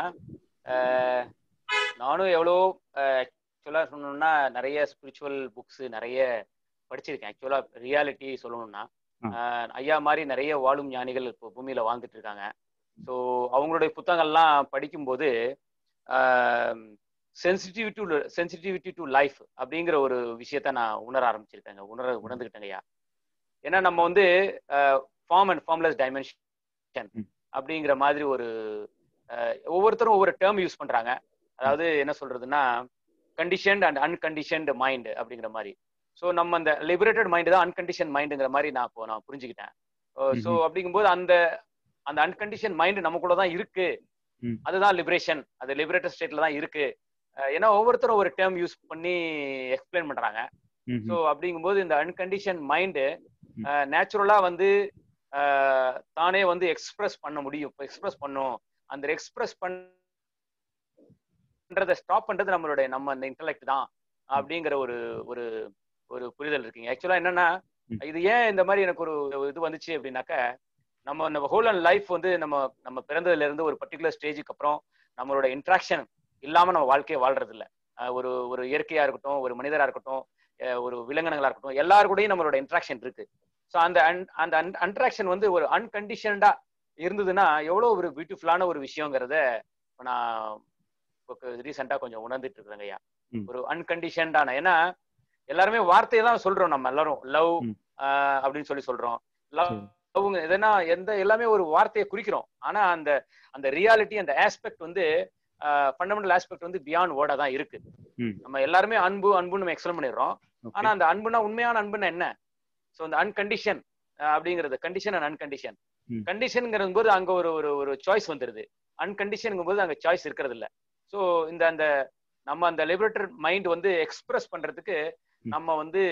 B: நானும் எவ்வளோ ஆக்சுவலா சொல்லணும்னா நிறைய ஸ்பிரிச்சுவல் புக்ஸ் நிறைய படிச்சிருக்கேன் ஆக்சுவலா ரியாலிட்டி சொல்லணும்னா ஐயா மாதிரி நிறைய வாழும் ஞானிகள் இப்போ பூமியில வாழ்ந்துட்டு இருக்காங்க ஸோ அவங்களுடைய புத்தகங்கள்லாம் படிக்கும்போது sensitivity to sensitivity to life அப்படிங்கிற ஒரு விஷயத்த நான் உணர ஆரம்பிச்சிருக்கேங்க உணர உணர்ந்துக்கிட்டேங்கய்யா ஏன்னா நம்ம வந்து ஃபார்ம் அண்ட் ஃபார்ம்லெஸ் டைமென்ஷன் அப்படிங்கிற மாதிரி ஒரு ஒவ்வொருத்தரும் ஒவ்வொரு டேர்ம் யூஸ் பண்றாங்க அதாவது என்ன சொல்றதுன்னா கண்டிஷன்ட் அண்ட் அன்கண்டிஷன்டு மைண்ட் அப்படிங்கிற மாதிரி ஸோ நம்ம அந்த லிபரேட்டட் மைண்ட் தான் அன்கண்டிஷன் மைண்டுங்கிற மாதிரி நான் இப்போ நான் புரிஞ்சுக்கிட்டேன் ஸோ அப்படிங்கும்போது அந்த அந்த அன்கண்டிஷன் மைண்ட் நமக்குள்ள தான் இருக்கு அதுதான் லிபரேஷன் அது லிபரேட்டட் ஸ்டேட்ல தான் இருக்கு ஏன்னா ஒவ்வொருத்தரும் ஒரு டேர்ம் யூஸ் பண்ணி எக்ஸ்பிளைன் பண்றாங்க ஸோ அப்படிங்கும்போது இந்த அன்கண்டிஷன் மைண்டு நேச்சுரலா வந்து தானே வந்து எக்ஸ்பிரஸ் பண்ண முடியும் எக்ஸ்பிரஸ் பண்ணும் அந்த எக்ஸ்பிரஸ் பண்றதை ஸ்டாப் பண்றது நம்மளுடைய நம்ம அந்த இன்டலெக்ட் தான் அப்படிங்கிற ஒரு ஒரு ஒரு புரிதல் இருக்குங்க ஆக்சுவலா என்னன்னா இது ஏன் இந்த மாதிரி எனக்கு ஒரு இது வந்துச்சு அப்படின்னாக்க நம்ம நம்ம ஹோல் அண்ட் லைஃப் வந்து நம்ம நம்ம பிறந்ததுல இருந்து ஒரு பர்டிகுலர் ஸ்டேஜுக்கு அப்புறம் நம்மளோட இன்ட்ராக்ஷன் இல்லாம நம்ம வாழ்க்கையை வாழ்றது இல்ல ஒரு ஒரு இயற்கையா இருக்கட்டும் ஒரு மனிதரா இருக்கட்டும் ஒரு விலங்கினங்களா இருக்கட்டும் எல்லாரு கூடயும் நம்மளோட இன்ட்ராக்ஷன் இருக்கு ஸோ அந்த அந்த அன்ட்ராக்ஷன் வந்து ஒரு அன்கண்டிஷன்டா இருந்ததுன்னா எவ்வளோ ஒரு பியூட்டிஃபுல்லான ஒரு விஷயங்கிறத நான் ரீசெண்டா கொஞ்சம் உணர்ந்துட்டு இருக்கிறேங்க ஐயா ஒரு அன்கண்டிஷன்டான ஏன்னா எல்லாருமே வார்த்தையை தான் சொல்றோம் நம்ம எல்லாரும் லவ் அப்படின்னு சொல்லி சொல்றோம் லவ் எதனா எந்த எல்லாமே ஒரு வார்த்தையை குறிக்கிறோம் ஆனா அந்த அந்த ரியாலிட்டி அந்த ஆஸ்பெக்ட் வந்து ஃபண்டமெண்டல் ஆஸ்பெக்ட் வந்து பியாண்ட் வேர்டா தான் இருக்கு நம்ம எல்லாருமே அன்பு அன்புன்னு நம்ம எக்ஸ்பிளைன் பண்ணிடுறோம் ஆனா அந்த அன்புனா உண்மையான அன்புனா என்ன ஸோ அந்த அன்கண்டிஷன் அப்படிங்கிறது கண்டிஷன் அண்ட் அன்கண்டிஷன் கண்டிஷன்ங்கிறது போது அங்க ஒரு ஒரு ஒரு சாய்ஸ் வந்துருது அன்கண்டிஷன் போது அங்க சாய்ஸ் இருக்கிறது இல்ல ஸோ இந்த அந்த நம்ம அந்த லிபரேட்டர் மைண்ட் வந்து எக்ஸ்பிரஸ் பண்றதுக்கு நம்ம வந்து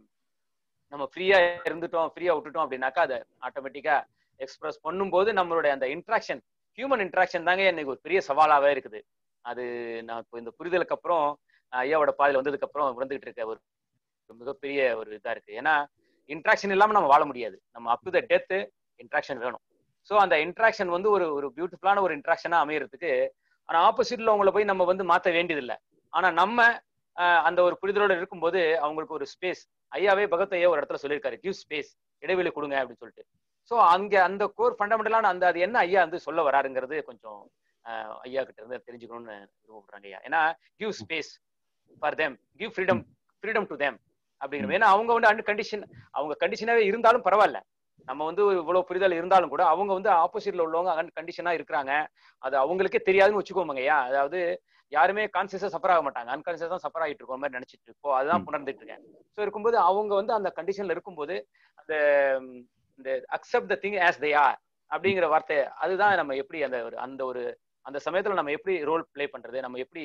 B: நம்ம ஃப்ரீயா இருந்துட்டோம் ஃப்ரீயா விட்டுட்டோம் அப்படின்னாக்கா அதை ஆட்டோமேட்டிக்கா எக்ஸ்பிரஸ் பண்ணும்போது நம்மளுடைய அந்த இன்ட்ராக்ஷன் ஹியூமன் இன்ட்ராக்ஷன் தாங்க எனக்கு ஒரு பெரிய சவாலாவே இருக்குது அது நான் இப்போ இந்த புரிதலுக்கு அப்புறம் ஐயாவோட பாதையில் வந்ததுக்கு அப்புறம் விழுந்துகிட்டு இருக்க ஒரு மிகப்பெரிய ஒரு இதா இருக்கு ஏன்னா இன்ட்ராக்ஷன் இல்லாம நம்ம வாழ முடியாது நம்ம up to the death interaction வேணும் ஸோ அந்த இன்ட்ராக்ஷன் வந்து ஒரு ஒரு பியூட்டிஃபுல்லான ஒரு இன்ட்ராக்ஷனா அமையறதுக்கு ஆனா ஆப்போசிட்ல அவங்கள போய் நம்ம வந்து மாத்த வேண்டியதில்லை ஆனா நம்ம அந்த ஒரு புரிதலோட இருக்கும்போது அவங்களுக்கு ஒரு ஸ்பேஸ் ஐயாவே பகத் ஐயா ஒரு இடத்துல சொல்லியிருக்காரு கிவ் ஸ்பேஸ் இடைவெளி கொடுங்க அப்படின்னு சொல்லிட்டு ஸோ அங்க அந்த கோர் ஃபண்டமெண்டலான அந்த அது என்ன ஐயா வந்து சொல்ல வராருங்கிறது கொஞ்சம் ஐயா கிட்ட இருந்து தெரிஞ்சுக்கணும்னு விரும்புறாங்க ஐயா ஏன்னா give space for them give freedom freedom to them அப்படிங்கிற ஏன்னா அவங்க வந்து அன் கண்டிஷன் அவங்க கண்டிஷனாவே இருந்தாலும் பரவாயில்ல நம்ம வந்து இவ்வளவு புரிதல் இருந்தாலும் கூட அவங்க வந்து ஆப்போசிட்ல உள்ளவங்க அன் கண்டிஷனா இருக்கிறாங்க அது அவங்களுக்கே தெரியாதுன்னு வச்சுக்கோங்க ஐயா அதாவது யாருமே கான்சியஸா சஃபர் ஆக மாட்டாங்க அன்கான்சியஸ் தான் சஃபர் ஆகிட்டு இருக்கோம் மாதிரி நினைச்சிட்டு இருக்கோ அதுதான் புணர்ந்துட்டு இருக்கேன் ஸோ இருக்கும்போது அவங்க வந்து அந்த கண்டிஷன்ல இருக்கும்போது அந்த இந்த accept the thing as they are அப்படிங்கிற வார்த்தை அதுதான் நம்ம எப்படி அந்த ஒரு அந்த ஒரு அந்த சமயத்துல நம்ம எப்படி ரோல் பிளே பண்றது நம்ம எப்படி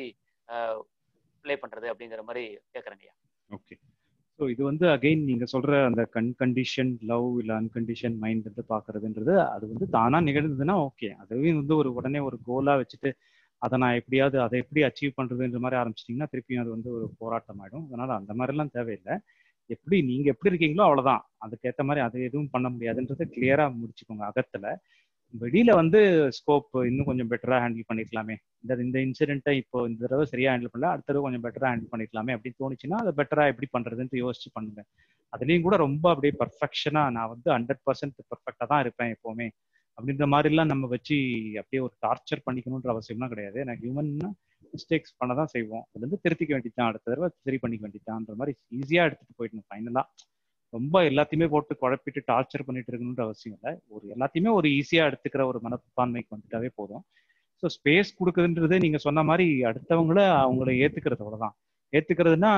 B: பிளே பண்றது அப்படிங்கிற மாதிரி கேட்கறேங்க
A: ஓகே ஸோ இது வந்து அகைன் நீங்க சொல்ற அந்த கன் கண்டிஷன் லவ் இல்லை அன்கண்டிஷன் மைண்ட் வந்து பாக்குறதுன்றது அது வந்து தானா நிகழ்ந்ததுன்னா ஓகே அதுவே வந்து ஒரு உடனே ஒரு கோலா வச்சுட்டு அதை நான் எப்படியாவது அதை எப்படி அச்சீவ் பண்றதுன்ற மாதிரி ஆரம்பிச்சிட்டிங்கன்னா திருப்பியும் அது வந்து ஒரு போராட்டம் ஆயிடும் அதனால அந்த மாதிரிலாம் தேவையில்லை எப்படி நீங்க எப்படி இருக்கீங்களோ அவ்வளவுதான் அதுக்கேற்ற மாதிரி அதை எதுவும் பண்ண முடியாதுன்றதை கிளியரா முடிச்சுக்கோங்க அகத்துல வெளியில வந்து ஸ்கோப் இன்னும் கொஞ்சம் பெட்டரா ஹேண்டில் பண்ணிக்கலாமே இந்த இந்த இன்சிடென்ட்டை இப்போ இந்த தடவை சரியா ஹேண்டில் பண்ணல அடுத்த தடவை கொஞ்சம் பெட்டரா ஹேண்டில் பண்ணிக்கலாமே அப்படின்னு தோணுச்சுன்னா அதை பெட்டரா எப்படி பண்றதுன்னு யோசிச்சு பண்ணுங்க அதுலயும் கூட ரொம்ப அப்படியே பர்ஃபெக்ஷனா நான் வந்து ஹண்ட்ரட் பர்சன்ட் பர்ஃபெக்டா தான் இருப்பேன் எப்பவுமே அப்படின்ற மாதிரிலாம் நம்ம வச்சு அப்படியே ஒரு டார்ச்சர் பண்ணிக்கணுன்ற அவசியம்லாம் கிடையாது எனக்கு ஹியூமன்னா மிஸ்டேக்ஸ் பண்ண தான் செய்வோம் அதுல இருந்து திருத்திக்க வேண்டியதான் அடுத்த தடவை சரி பண்ணிக்க வேண்டியதான்ற மாதிரி ஈஸியா எடுத்துட்டு போயிடணும் ஃபைனலா ரொம்ப எல்லாத்தையுமே போட்டு குழப்பிட்டு டார்ச்சர் பண்ணிட்டு இருக்கணுன்ற அவசியம் இல்லை ஒரு எல்லாத்தையுமே ஒரு ஈஸியா எடுத்துக்கிற ஒரு மனப்பான்மைக்கு வந்துட்டாவே போதும் ஸோ ஸ்பேஸ் கொடுக்குதுன்றது நீங்க சொன்ன மாதிரி அடுத்தவங்கள அவங்கள ஏத்துக்கிறதோட தான் ஏத்துக்கிறதுனா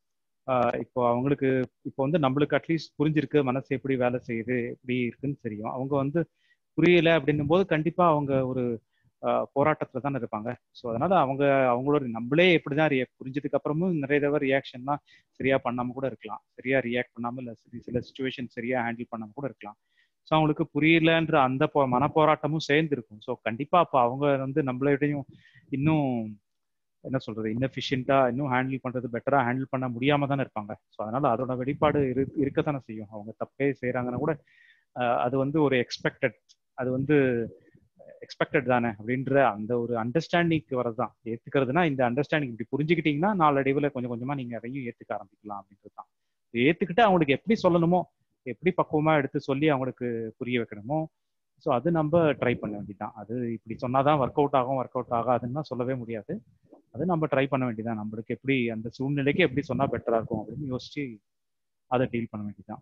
A: இப்போ அவங்களுக்கு இப்போ வந்து நம்மளுக்கு அட்லீஸ்ட் புரிஞ்சிருக்கு மனசு எப்படி வேலை செய்யுது எப்படி இருக்குன்னு தெரியும் அவங்க வந்து புரியல அப்படின்னும் போது கண்டிப்பா அவங்க ஒரு போராட்டத்துல தானே இருப்பாங்க ஸோ அதனால அவங்க அவங்களோட நம்மளே எப்படிதான் ரியாக்ட் புரிஞ்சதுக்கு அப்புறமும் நிறைய தடவை ரியாக்ஷன்லாம் சரியா பண்ணாம கூட இருக்கலாம் சரியா ரியாக்ட் பண்ணாம இல்ல சரி சில சுச்சுவேஷன் சரியா ஹேண்டில் பண்ணாம கூட இருக்கலாம் ஸோ அவங்களுக்கு புரியலன்ற அந்த போ மன போராட்டமும் சேர்ந்து இருக்கும் ஸோ கண்டிப்பா அப்போ அவங்க வந்து நம்மளோடையும் இன்னும் என்ன சொல்றது இன்னஃபிஷியண்டா இன்னும் ஹேண்டில் பண்றது பெட்டரா ஹேண்டில் பண்ண முடியாம தானே இருப்பாங்க ஸோ அதனால அதோட வெளிப்பாடு இரு இருக்கத்தானே செய்யும் அவங்க தப்பே செய்யறாங்கன்னா கூட அது வந்து ஒரு எக்ஸ்பெக்டட் அது வந்து எக்ஸ்பெக்டட் தானே அப்படின்ற அந்த ஒரு அண்டர்ஸ்டாண்டிங்க்கு வரதுதான் ஏத்துக்கிறதுனா இந்த அண்டர்ஸ்டாண்டிங் இப்படி புரிஞ்சுக்கிட்டீங்கன்னா நாளடைவில் கொஞ்சம் கொஞ்சமா நீங்க அதையும் ஏத்துக்க ஆரம்பிக்கலாம் அப்படின்றது தான் ஏத்துக்கிட்டு அவங்களுக்கு எப்படி சொல்லணுமோ எப்படி பக்குவமா எடுத்து சொல்லி அவங்களுக்கு புரிய வைக்கணுமோ ஸோ அது நம்ம ட்ரை பண்ண வேண்டியதான் அது இப்படி சொன்னாதான் ஒர்க் அவுட் ஆகும் ஒர்க் அவுட் ஆகாதுன்னா சொல்லவே முடியாது அது நம்ம ட்ரை பண்ண வேண்டியதான் நம்மளுக்கு எப்படி அந்த சூழ்நிலைக்கு எப்படி சொன்னா பெட்டரா இருக்கும் அப்படின்னு யோசிச்சு அதை டீல் பண்ண வேண்டியதான்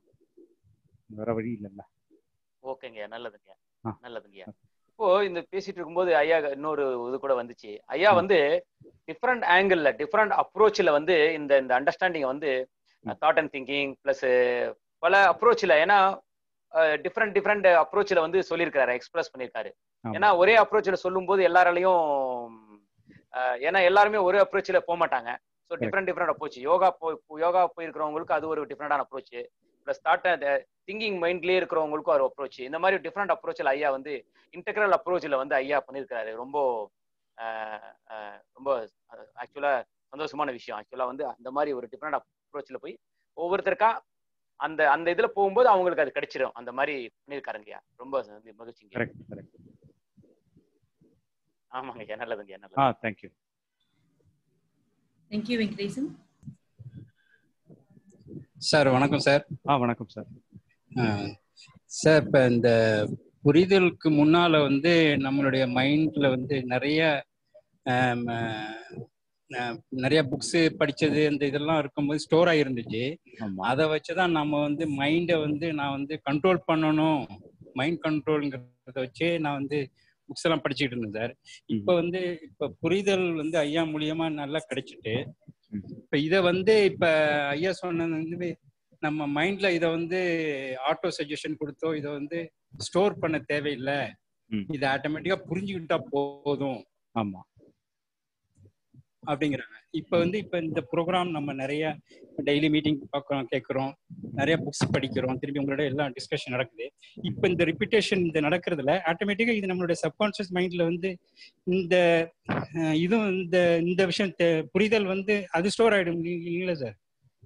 A: வேற வழி இல்லைல்ல
B: ஓகேங்க நல்லதுங்க
A: ஆ.
B: நல்லதுங்க இப்போ இந்த பேசிட்டு இருக்கும்போது ஐயா இன்னொரு இது கூட வந்துச்சு ஐயா வந்து டிஃப்ரெண்ட் ஆங்கிள் டிஃப்ரெண்ட் அப்ரோச்ல வந்து இந்த இந்த அண்டர்ஸ்டாண்டிங் வந்து
A: ம்.
B: தாட் அண்ட் திங்கிங் பிளஸ் பல அப்ரோச்ல ஏன்னா டிஃப்ரெண்ட் டிஃப்ரெண்ட் அப்ரோச்ல வந்து சொல்லியிருக்காரு எக்ஸ்பிரஸ் பண்ணியிருக்காரு
A: ஆமா.
B: ஏன்னா ஒரே அப்ரோச்ல சொல்லும்போது எல்லாராலையும் அஹ், ஏன்னா எல்லாருமே ஒரே அப்ரோச்ல போக மாட்டாங்க so different different approach yoga போய் யோகா போயிருக்கிறவங்களுக்கு அது ஒரு டிஃப்ரெண்டான அப்ரோச் ப்ளஸ் தாட் திங்கிங் மைண்ட்லயே இருக்கிறவங்களுக்கும் ஒரு அப்ரோச் இந்த மாதிரி டிஃப்ரெண்ட் அப்ரோச்சில் ஐயா வந்து இன்டெக்ரல் அப்ரோச்சில் வந்து ஐயா பண்ணியிருக்காரு ரொம்ப அஹ், அஹ், ரொம்ப ஆக்சுவலா சந்தோஷமான விஷயம் ஆக்சுவலா வந்து அந்த மாதிரி ஒரு டிஃப்ரெண்ட் அப்ரோச்சில் போய் ஒவ்வொருத்தருக்கா அந்த அந்த இதுல போகும்போது அவங்களுக்கு அது கிடைச்சிடும் அந்த மாதிரி பண்ணியிருக்காருங்கய்யா ரொம்ப வந்து மகிழ்ச்சிங்க
A: கரெக்ட் கரெக்ட்
B: ஆமாங்க ஐயா நல்லதுங்க
A: ஆ
B: நல்லது
A: தேங்க்யூ
C: தேங்க்யூ வெங்கடேசன்
D: சார் வணக்கம் சார்
A: ஆ வணக்கம் சார்
D: சார் இப்போ இந்த புரிதலுக்கு முன்னால வந்து நம்மளுடைய மைண்ட்ல வந்து நிறைய ஆம், அஹ், நிறைய புக்ஸ் படிச்சது அந்த இதெல்லாம் இருக்கும்போது ஸ்டோர் ஆகிருந்துச்சு
A: ஆமா
D: அதை வச்சுதான் நம்ம வந்து மைண்டை வந்து நான் வந்து கண்ட்ரோல் பண்ணணும் மைண்ட் கண்ட்ரோல்ங்கிறத வச்சே நான் வந்து புக்ஸ் எல்லாம் படிச்சுட்டு இருந்தேன் சார் இப்போ வந்து இப்போ புரிதல் வந்து ஐயா மூலியமா நல்லா கிடைச்சிட்டு
A: ம்.
D: இப்போ இதை வந்து இப்போ ஐயா சொன்னது வந்து நம்ம மைண்ட்ல இதை வந்து ஆட்டோ சஜஷன் கொடுத்தோ இதை வந்து ஸ்டோர் பண்ண தேவையில்லை
A: ம்.
D: இதை ஆட்டோமேட்டிக்கா புரிஞ்சுக்கிட்டா போதும்
A: ஆமா
D: அப்படிங்கிறாங்க இப்போ வந்து இப்போ இந்த ப்ரோக்ராம் நம்ம நிறைய டெய்லி மீட்டிங் பார்க்குறோம் கேட்குறோம் நிறைய புக்ஸ் படிக்கிறோம் திரும்பி உங்களோட எல்லாம் டிஸ்கஷன் நடக்குது இப்போ இந்த ரிப்பீட்டேஷன் இந்த நடக்கிறதுல ஆட்டோமேட்டிக்காக இது நம்மளுடைய சப்கான்ஷியஸ் மைண்ட்ல வந்து இந்த அஹ், இதுவும் இந்த இந்த விஷயம் தெ- புரிதல் வந்து அது ஸ்டோர் ஆயிடும் இல்லை சார்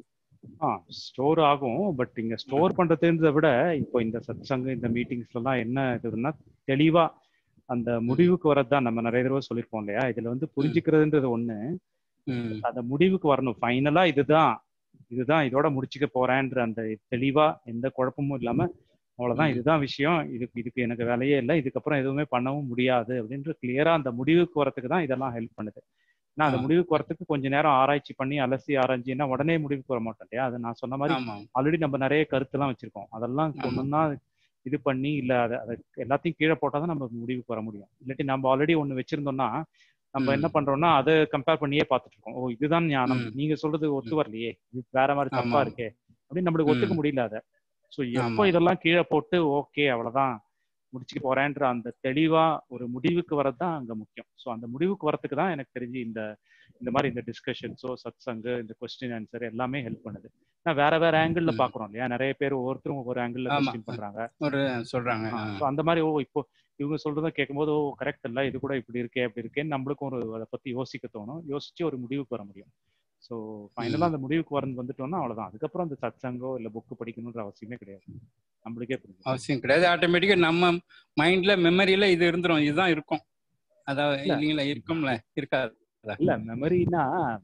A: ஆ ஸ்டோர் ஆகும் பட் இங்க ஸ்டோர் பண்றதுன்றதை விட இப்போ இந்த சத் சங்கு இந்த மீட்டிங்ஸ்ல எல்லாம் என்ன இதுன்னா தெளிவா அந்த முடிவுக்கு வரது தான் நம்ம நிறைய தடவை சொல்லியிருப்போம் இல்லையா இதுல வந்து புரிஞ்சுக்கிறதுன்றது ஒண்ணு அந்த முடிவுக்கு வரணும் ஃபைனலா இதுதான் இதுதான் இதோட முடிச்சுக்க போறேன்ற அந்த தெளிவா எந்த குழப்பமும் இல்லாம அவ்வளவுதான்
D: ம்.
A: இதுதான் விஷயம் இதுக்கு இதுக்கு எனக்கு வேலையே இல்லை இதுக்கப்புறம் எதுவுமே பண்ணவும் முடியாது அப்படின்ற கிளியரா அந்த முடிவுக்கு வரதுக்கு தான் இதெல்லாம் ஹெல்ப் பண்ணுது நான் அந்த
D: ஆ.
A: முடிவுக்கு வரதுக்கு கொஞ்ச நேரம் ஆராய்ச்சி பண்ணி அலசி ஆராய்ச்சின்னா உடனே முடிவுக்கு வர மாட்டோம் இல்லையா அது நான் சொன்ன மாதிரி
D: ஆமா
A: ஆல்ரெடி நம்ம நிறைய கருத்துலாம் வச்சிருக்கோம் அதெல்லாம்
D: ஆமா.
A: ஒண்ணுன்னா இது பண்ணி இல்ல அதை அதை எல்லாத்தையும் கீழே போட்டாதான் தான் நம்ம முடிவுக்கு வர முடியும் இல்லாட்டி நம்ம ஆல்ரெடி ஒண்ணு வச்சிருந்தோம்னா நம்ம
D: ம்.
A: என்ன பண்றோம்னா அதை கம்பேர் பண்ணியே பார்த்துட்டு இருக்கோம் ஓ இதுதான் ஞானம்
D: ம்.
A: நீங்க சொல்றது ஒத்து வரலையே இது வேற மாதிரி தப்பா
D: ஆமா.
A: இருக்கே அப்படின்னு நம்மளுக்கு ஒத்துக்க
D: ம்.
A: முடியல அதை ஸோ எப்போ
D: ஆமா.
A: இதெல்லாம் கீழே போட்டு ஓகே அவ்வளவுதான் முடிச்சுக்க போறேன்ற அந்த தெளிவா ஒரு முடிவுக்கு வரது தான் அங்க முக்கியம் ஸோ அந்த முடிவுக்கு வரதுக்கு தான் எனக்கு தெரிஞ்சு இந்த இந்த மாதிரி இந்த டிஸ்கஷன்ஸோ சத் சங்கு இந்த கொஸ்டின் ஆன்சர் எல்லாமே ஹெல்ப் பண்ணுது நான் வேற வேற ஆங்கிள்
D: ம்.
A: பாக்குறோம் இல்லையா நிறைய பேர் ஒவ்வொருத்தரும் ஒவ்வொரு ஆங்கிள்
D: ஆமா.
A: கொஸ்டின் பண்றாங்க
D: ஒரு சொல்றாங்க ஆ.
A: ஸோ அந்த மாதிரி ஓ இப்போ இவங்க சொல்றத கேட்கும்போது ஓ கரெக்ட் இல்ல இது கூட இப்படி இருக்கே அப்படி இருக்கேன்னு நம்மளுக்கும் ஒரு அதை பத்தி யோசிக்க தோணும் யோசிச்சு ஒரு முடிவுக்கு வர முடியும் ஸோ ஃபைனலாக அந்த முடிவுக்கு வரந்து வந்துட்டோம்னா அவ்வளோதான் அதுக்கப்புறம் அந்த சத்சங்கோ இல்லை புக்கு படிக்கணுன்ற அவசியமே கிடையாது நம்மளுக்கே புரியும்
D: அவசியம் கிடையாது ஆட்டோமேட்டிக்கா நம்ம மைண்ட்ல மெமரியில இது இருந்துரும் இதுதான் இருக்கும் அதாவது
A: இல்ல.
D: இல்லைங்களா இருக்கும்ல இருக்காது
A: இல்ல மெமரினா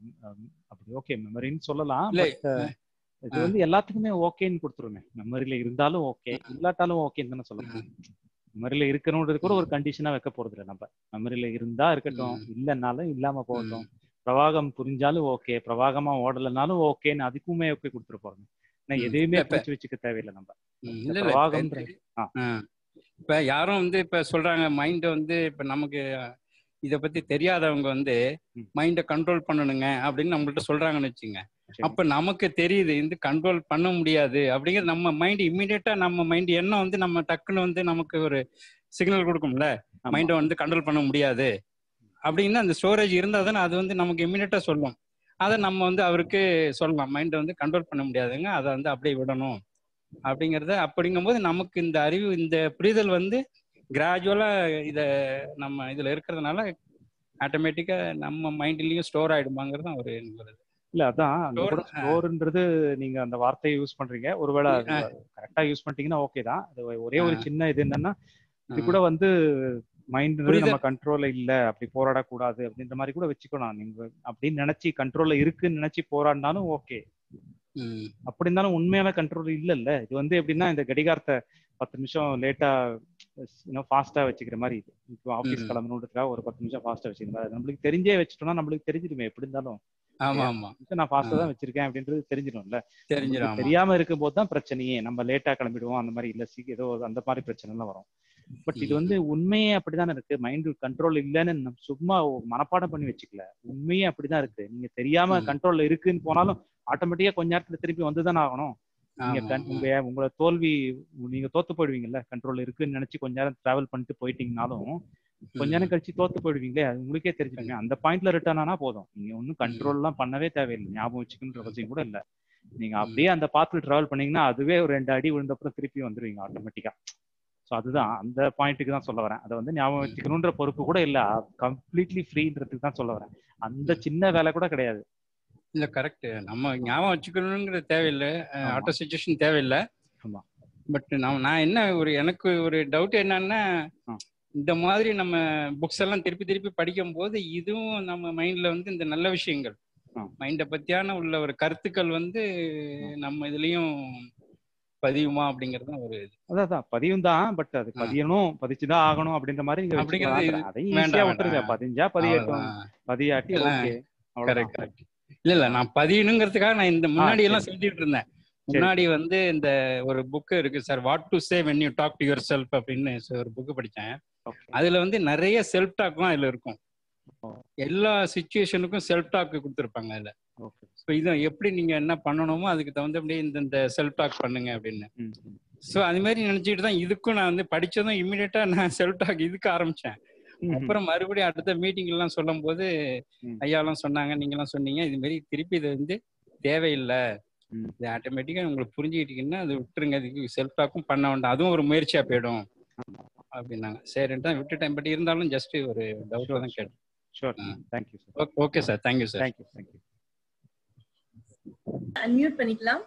A: அப்படி ஓகே மெமரின்னு சொல்லலாம்
D: இல்ல,
A: but, இது வந்து எல்லாத்துக்குமே ஓகேன்னு கொடுத்துருமே மெமரியில இருந்தாலும் ஓகே இல்லாட்டாலும் ஓகேன்னு தானே சொல்லலாம் மெமரியில இருக்கணும்ன்றது கூட ஒரு கண்டிஷனா வைக்க போறது இல்லை நம்ம மெமரியில இருந்தா இருக்கட்டும் இல்லைன்னாலும் இல்லாம போகட்டும் பிரவாகம் புரிஞ்சாலும் ஓகே பிரவாகமா ஓடலைனாலும் ஓகேன்னு அதுக்குமே ஓகே கொடுத்துட்டு போறோம் ஏன்னா
D: ம்.
A: எதையுமே
D: இப்ப-
A: பிடிச்சு வச்சுக்க தேவையில்லை நம்ம
D: ம்,
A: இந்த
D: இல்ல இல்ல
A: பிரவாகம்ன்ற
D: இப்ப-
A: ஆ.
D: ஆ. இப்ப யாரும் வந்து இப்ப சொல்றாங்க மைண்ட் வந்து இப்ப நமக்கு இத பத்தி தெரியாதவங்க வந்து
A: ம்.
D: மைண்ட கண்ட்ரோல் பண்ணணுங்க அப்படின்னு நம்மள்ட்ட சொல்றாங்கன்னு வச்சுங்க
A: சரி.
D: அப்ப நமக்கு தெரியுது இந்த கண்ட்ரோல் பண்ண முடியாது அப்படிங்கிறது நம்ம மைண்ட் இம்மிடியட்டா நம்ம மைண்ட் எண்ணம் வந்து நம்ம டக்குன்னு வந்து நமக்கு ஒரு சிக்னல் கொடுக்கும்ல
A: ஆமா.
D: மைண்டை வந்து கண்ட்ரோல் பண்ண முடியாது அப்படின்னு அந்த ஸ்டோரேஜ் இருந்தால் தானே அது வந்து நமக்கு இம்மிடியட்டா சொல்லும் அதை நம்ம வந்து அவருக்கு சொல்லலாம் மைண்டை வந்து கண்ட்ரோல் பண்ண முடியாதுங்க அதை வந்து அப்படியே விடணும் அப்படிங்கிறத அப்படிங்கும்போது நமக்கு இந்த அறிவு இந்த புரிதல் வந்து கிராஜுவலா இத நம்ம இதுல இருக்கிறதுனால ஆட்டோமேட்டிக்கா நம்ம மைண்ட்லயும் ஸ்டோர் ஆயிடுமாங்கிறது தான் ஒரு ஒரு இது.
A: இல்ல அதான் அங்க
D: Store-
A: கூட
D: ஆ.
A: ஸ்டோர்ன்றது நீங்க அந்த வார்த்தையை யூஸ் பண்றீங்க ஒருவேளை
D: ஆ.
A: கரெக்டா யூஸ் பண்ணிட்டீங்கன்னா ஓகே தான் அது ஒரே ஒரு
D: ஆ.
A: சின்ன இது என்னன்னா இது
D: ஆ.
A: கூட வந்து மைண்ட்
D: புரியுது.
A: நம்ம கண்ட்ரோல்ல இல்ல அப்படி போராடக்கூடாது அப்படின்ற மாதிரி கூட வச்சுக்கணும் நீங்க அப்படின்னு நினைச்சு கண்ட்ரோல்ல இருக்குன்னு நினைச்சு போராடினாலும் ஓகே
D: ம்.
A: அப்படி இருந்தாலும் உண்மையான கண்ட்ரோல் இல்லைல்ல இது வந்து எப்படின்னா இந்த கடிகாரத்தை பத்து நிமிஷம் லேட்டா இன்னும் ஃபாஸ்டா வச்சுக்கிற மாதிரி இது இப்போ ஆஃபீஸ்
D: ம்.
A: கிளம்பணுன்றதுக்காக ஒரு பத்து நிமிஷம் ஃபாஸ்டா வச்சுக்கிற மாதிரி அது நம்மளுக்கு தெரிஞ்சே வச்சுட்டோம்னா நம்மளுக்கு தெரிஞ்சிடுமே எப்படி இருந்தாலும்
D: ஆமா ஆமா
A: நிமிஷம் நான் ஃபாஸ்டா தான் வச்சிருக்கேன் அப்படின்றது தெரிஞ்சிடும்ல
D: தெரிஞ்சிடும்
A: நமக்கு
D: ஆமா
A: தெரியாம இருக்கும்போது தான் பிரச்சனையே நம்ம லேட்டா கிளம்பிடுவோம் அந்த மாதிரி இல்ல சீக்கிரம் ஏதோ அந்த மாதிரி பிரச்சனை எல்லாம் வரும் பட் இது வந்து உண்மையே அப்படிதானே இருக்கு மைண்ட் கண்ட்ரோல் இல்லைன்னு நம்ம சும்மா மனப்பாடம் பண்ணி வச்சுக்கல உண்மையே அப்படிதான் இருக்கு நீங்க தெரியாம
D: ம்.
A: கண்ட்ரோல்ல இருக்குன்னு போனாலும் ஆட்டோமேட்டிக்கா கொஞ்ச நேரத்துல திருப்பி வந்துதானே ஆகணும் நீங்க
D: ஆமா,
A: கண்-
D: ஆமா.
A: உங்க உங்களோட தோல்வி நீங்க தோத்து போயிடுவீங்கல்ல கண்ட்ரோல் இருக்குன்னு நினைச்சு கொஞ்ச நேரம் டிராவல் பண்ணிட்டு போயிட்டீங்கனாலும் கொஞ்ச நேரம் கழிச்சு தோத்து போயிடுவீங்களே அது உங்களுக்கே தெரிஞ்சிருங்க அந்த பாயிண்ட்ல ரிட்டர்ன் ஆனா போதும் நீங்க ஒன்னும் கண்ட்ரோல் எல்லாம் பண்ணவே தேவையில்லை ஞாபகம் வச்சுக்கணுன்ற அவசியம் கூட இல்ல நீங்க அப்படியே அந்த பாத்துல டிராவல் பண்ணீங்கன்னா அதுவே ஒரு ரெண்டு அடி விழுந்தப்புறம் திருப்பி வந்துருவீங்க ஆட்டோமேட்டிக்கா ஸோ அதுதான் அந்த பாயிண்ட்டுக்கு தான் சொல்ல வரேன் அதை வந்து ஞாபகம் வச்சுக்கணுன்ற பொறுப்பு கூட இல்ல கம்ப்ளீட்லி ஃப்ரீன்றதுக்கு தான் சொல்ல வரேன் அந்த சின்ன வேலை கூட கிடையாது
D: இல்ல கரெக்ட் நம்ம ஞாபகம் வச்சுக்கணுங்கிறது தேவையில்லை
A: ஆமா.
D: ஆட்டோ சுச்சுவேஷன் தேவையில்லை
A: ஆமா.
D: பட் நான் நான் என்ன ஒரு எனக்கு ஒரு டவுட் என்னன்னா
A: ஆ.
D: இந்த மாதிரி நம்ம புக்ஸ் எல்லாம் திருப்பி திருப்பி படிக்கும் போது இதுவும் நம்ம மைண்ட்ல வந்து இந்த நல்ல விஷயங்கள்
A: ஆ.
D: மைண்டை பத்தியான உள்ள ஒரு கருத்துக்கள் வந்து நம்ம இதுலயும் பதியுமா அப்படிங்கிறது தான் ஒரு இது
A: அதான் அதான் பதியும் தான் பட் அது
D: ஆ.
A: பதியணும் பதிச்சுதான் ஆகணும் அப்படின்ற மாதிரி நீங்க
D: அப்படிங்கிறது
A: வச்சுக்கலாம். அதையும்
D: வேண்டாம்,
A: ஈஸியா விட்டுருங்க
D: வேண்டாம்.
A: பதிஞ்சா பதியட்டும்
D: அவ்வளவுதான்.
A: பதியாட்டி
D: இல்ல,
A: ஓகே
D: கரெக்ட் கரெக்ட் இல்ல இல்ல நான் பதியணுங்கிறதுக்காக நான் இந்த முன்னாடி எல்லாம்
A: சரி.
D: செஞ்சுட்டு இருந்தேன் முன்னாடி வந்து இந்த ஒரு புக் இருக்கு sir what to say when you talk to yourself அப்படின்னு ஒரு புக் படிச்சேன் அதுல வந்து நிறைய செல்ஃப் டாக்லாம் அதுல இருக்கும்
A: ஓ.
D: எல்லா சுச்சுவேஷனுக்கும் செல்ஃப் டாக் கொடுத்துருப்பாங்க அதுல
A: ஓகே
D: ஸோ இதை எப்படி நீங்க என்ன பண்ணணுமோ அதுக்கு தகுந்தபடி இந்த இந்த செல்ஃப் டாக் பண்ணுங்க அப்படின்னு ஸோ அது மாதிரி நினைச்சிட்டு தான் இதுக்கும் நான் வந்து படிச்சதும் இம்மிடியட்டா நான் செல்ஃப் டாக் இதுக்கு ஆரம்பிச்சேன் அப்புறம் மறுபடியும் அடுத்த மீட்டிங் எல்லாம் சொல்லும் போது
A: ம்.
D: ஐயாலாம் சொன்னாங்க நீங்களாம் சொன்னீங்க இது மாதிரி திருப்பி இது வந்து தேவையில்லை
A: ம்.
D: இது ஆட்டோமேட்டிக்கா உங்களுக்கு புரிஞ்சுக்கிட்டீங்கன்னா அது விட்டுருங்க இதுக்கு செல்ஃப் டாக்கும் பண்ண வேண்டாம் அதுவும் ஒரு முயற்சியா போயிடும் அப்படின்னாங்க சரின்ட்டு தான் விட்டுட்டேன் பட் இருந்தாலும் ஜஸ்ட் ஒரு டவுட்ல தான் கேட்டேன்
A: ஷூர்
D: ஆ.
A: Thank you sir
D: okay sir thank you sir
A: thank you thank you
C: unmute பண்ணிக்கலாம்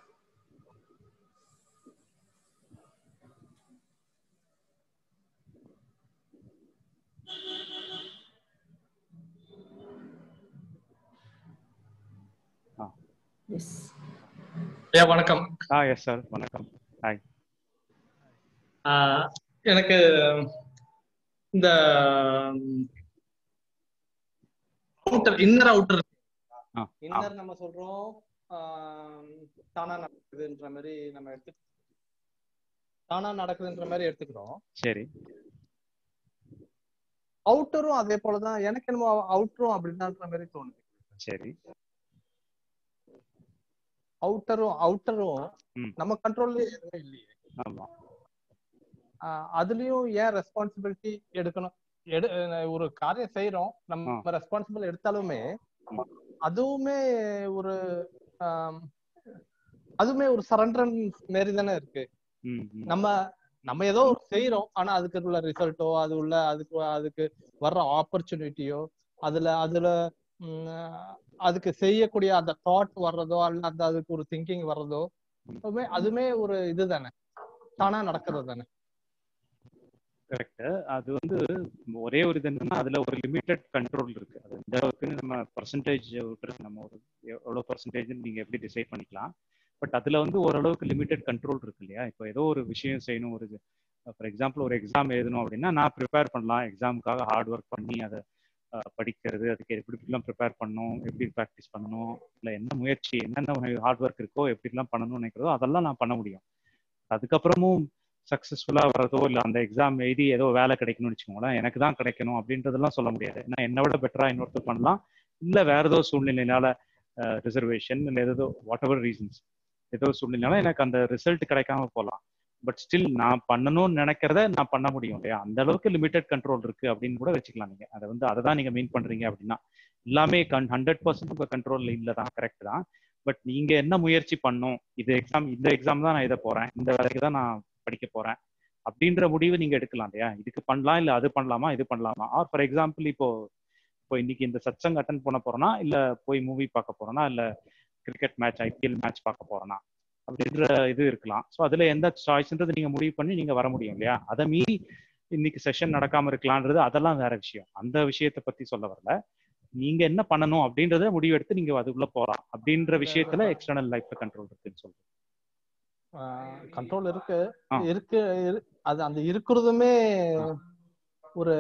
C: எஸ்
E: ஐயா வணக்கம்
A: ஆ எஸ் சார் வணக்கம் ஹாய்
E: ஆஹ் எனக்கு இந்த அவுட்டர் இன்னர் அவுட்டர்
A: ஆ
E: இன்னர் நம்ம சொல்றோம் ஆஹ் தானா நடக்குதுன்ற மாதிரி நம்ம எடுத்து தானா நடக்குதுன்ற மாதிரி எடுத்துக்கிறோம்
A: சரி
E: அவுட்டரும் அதே போலதான் எனக்கு என்னமோ அவுட்டரும் அப்படிதான்ற மாதிரி தோணுது
A: சரி
E: அவுட்டரும் அவுட்டரும்
A: ம்.
E: நம்ம கண்ட்ரோல்ல எதுவுமே இல்லையே
A: ஆமா
E: ஆஹ் அதுலயும் ஏன் ரெஸ்பான்சிபிலிட்டி எடுக்கணும் எடு அஹ் ஒரு காரியம் செய்யறோம் நம்ம ரெஸ்பான்சிபிள் எடுத்தாலுமே
A: ஆமா.
E: அதுவுமே ஒரு ஆம், அதுவுமே ஒரு சரண்டர் மாரி தானே இருக்கு
A: ம் ம்.
E: நம்ம நம்ம ஏதோ ஒரு செய்யறோம் ஆனா அதுக்கு உள்ள ரிசல்ட்டோ அது உள்ள அதுக்கு அதுக்கு வர்ற ஆப்பர்ச்சுனிட்டியோ அதுல அதுல உம், அதுக்கு செய்யக்கூடிய அந்த தாட் வர்றதோ அல்ல அந்த அதுக்கு ஒரு திங்கிங் வர்றதோ அதுவுமே அதுவுமே ஒரு இதுதானே தானா நடக்கிறது தானே
A: கரெக்ட் அது வந்து ஒரே ஒரு இது என்னன்னா அதுல ஒரு லிமிட்டட் கண்ட்ரோல் இருக்கு அது இந்த அளவுக்குன்னு நம்ம பர்சன்டேஜ் விட்டுருக்கு நம்ம ஒரு எவ்வளவு பர்சன்டேஜ் நீங்க எப்படி டிசைட் பண்ணிக்கலாம் பட் அதுல வந்து ஓரளவுக்கு லிமிட்டட் கண்ட்ரோல் இருக்கு இல்லையா இப்போ ஏதோ ஒரு விஷயம் செய்யணும் ஒரு ஃபார் எக்ஸாம்பிள் ஒரு எக்ஸாம் எழுதணும் அப்படின்னா நான் ப்ரிப்பேர் பண்ணலாம் எக்ஸாமுக்காக ஹார்ட் ஒர்க் பண்ணி அதை அஹ், படிக்கிறது அதுக்கு எப்படி எப்படிலாம் ப்ரிப்பேர் பண்ணணும் எப்படி ப்ராக்டிஸ் பண்ணணும் இல்லை என்ன முயற்சி என்னென்ன ஹார்ட் ஒர்க் இருக்கோ எப்படிலாம் பண்ணணும்னு நினைக்கிறதோ அதெல்லாம் நான் பண்ண முடியும் அதுக்கப்புறமும் சக்ஸஸ்ஃபுல்லா வர்றதோ இல்லை அந்த எக்ஸாம் எழுதி ஏதோ வேலை கிடைக்கணும்னு வச்சுக்கோங்களேன் எனக்கு தான் கிடைக்கணும் அப்படின்றதெல்லாம் சொல்ல முடியாது ஏன்னா என்னை விட பெட்டரா இன்னொருத்தர் பண்ணலாம் இல்லை வேற ஏதோ சூழ்நிலையினால ரிசர்வேஷன் இல்லை ஏதோ வாட் எவர் ரீசன்ஸ் ஏதோ சூழ்நிலைனால எனக்கு அந்த ரிசல்ட் கிடைக்காம போகலாம் பட் ஸ்டில் நான் பண்ணணும்னு நினைக்கிறத நான் பண்ண முடியும் இல்லையா அந்த அளவுக்கு லிமிடெட் கண்ட்ரோல் இருக்கு அப்படின்னு கூட வச்சுக்கலாம் நீங்க அதை வந்து அதை தான் நீங்க மீன் பண்றீங்க அப்படின்னா எல்லாமே கண் ஹண்ட்ரட் பர்சன்ட் உங்க கண்ட்ரோல்ல இல்லை தான் கரெக்ட் தான் பட் நீங்க என்ன முயற்சி பண்ணும் இது எக்ஸாம் இந்த எக்ஸாம் தான் நான் இதை போறேன் இந்த வேலைக்கு தான் நான் படிக்க போறேன் அப்படின்ற முடிவு நீங்க எடுக்கலாம் இல்லையா இதுக்கு பண்ணலாம் இல்ல அது பண்ணலாமா இது பண்ணலாமா ஆர் ஃபார் எக்ஸாம்பிள் இப்போ இப்போ இன்னைக்கு இந்த சத்சங் அட்டன் பண்ண போறோம்னா இல்ல போய் மூவி பார்க்க போறோம்னா இல்ல கிரிக்கெட் மேட்ச் ஐபிஎல் மேட்ச் பார்க்க போறோம்னா அப்படின்ற இது இருக்கலாம் ஸோ அதுல எந்த சாய்ஸ்ன்றது நீங்க முடிவு பண்ணி நீங்க வர முடியும் இல்லையா அதை மீறி இன்னைக்கு செஷன் நடக்காம இருக்கலான்றது அதெல்லாம் வேற விஷயம் அந்த விஷயத்தை பத்தி சொல்ல வரல நீங்க என்ன பண்ணணும் அப்படின்றத முடிவு எடுத்து நீங்க அதுக்குள்ள போகலாம் அப்படின்ற விஷயத்துல எக்ஸ்டர்னல் லைஃப்ல கண்ட்ரோல் இருக்குன்னு சொல்றேன்
E: கண்ட்ரோல் இருக்கு
A: ஆ.
E: இருக்கு இரு- அது அந்த இருக்கிறதுமே ஒரு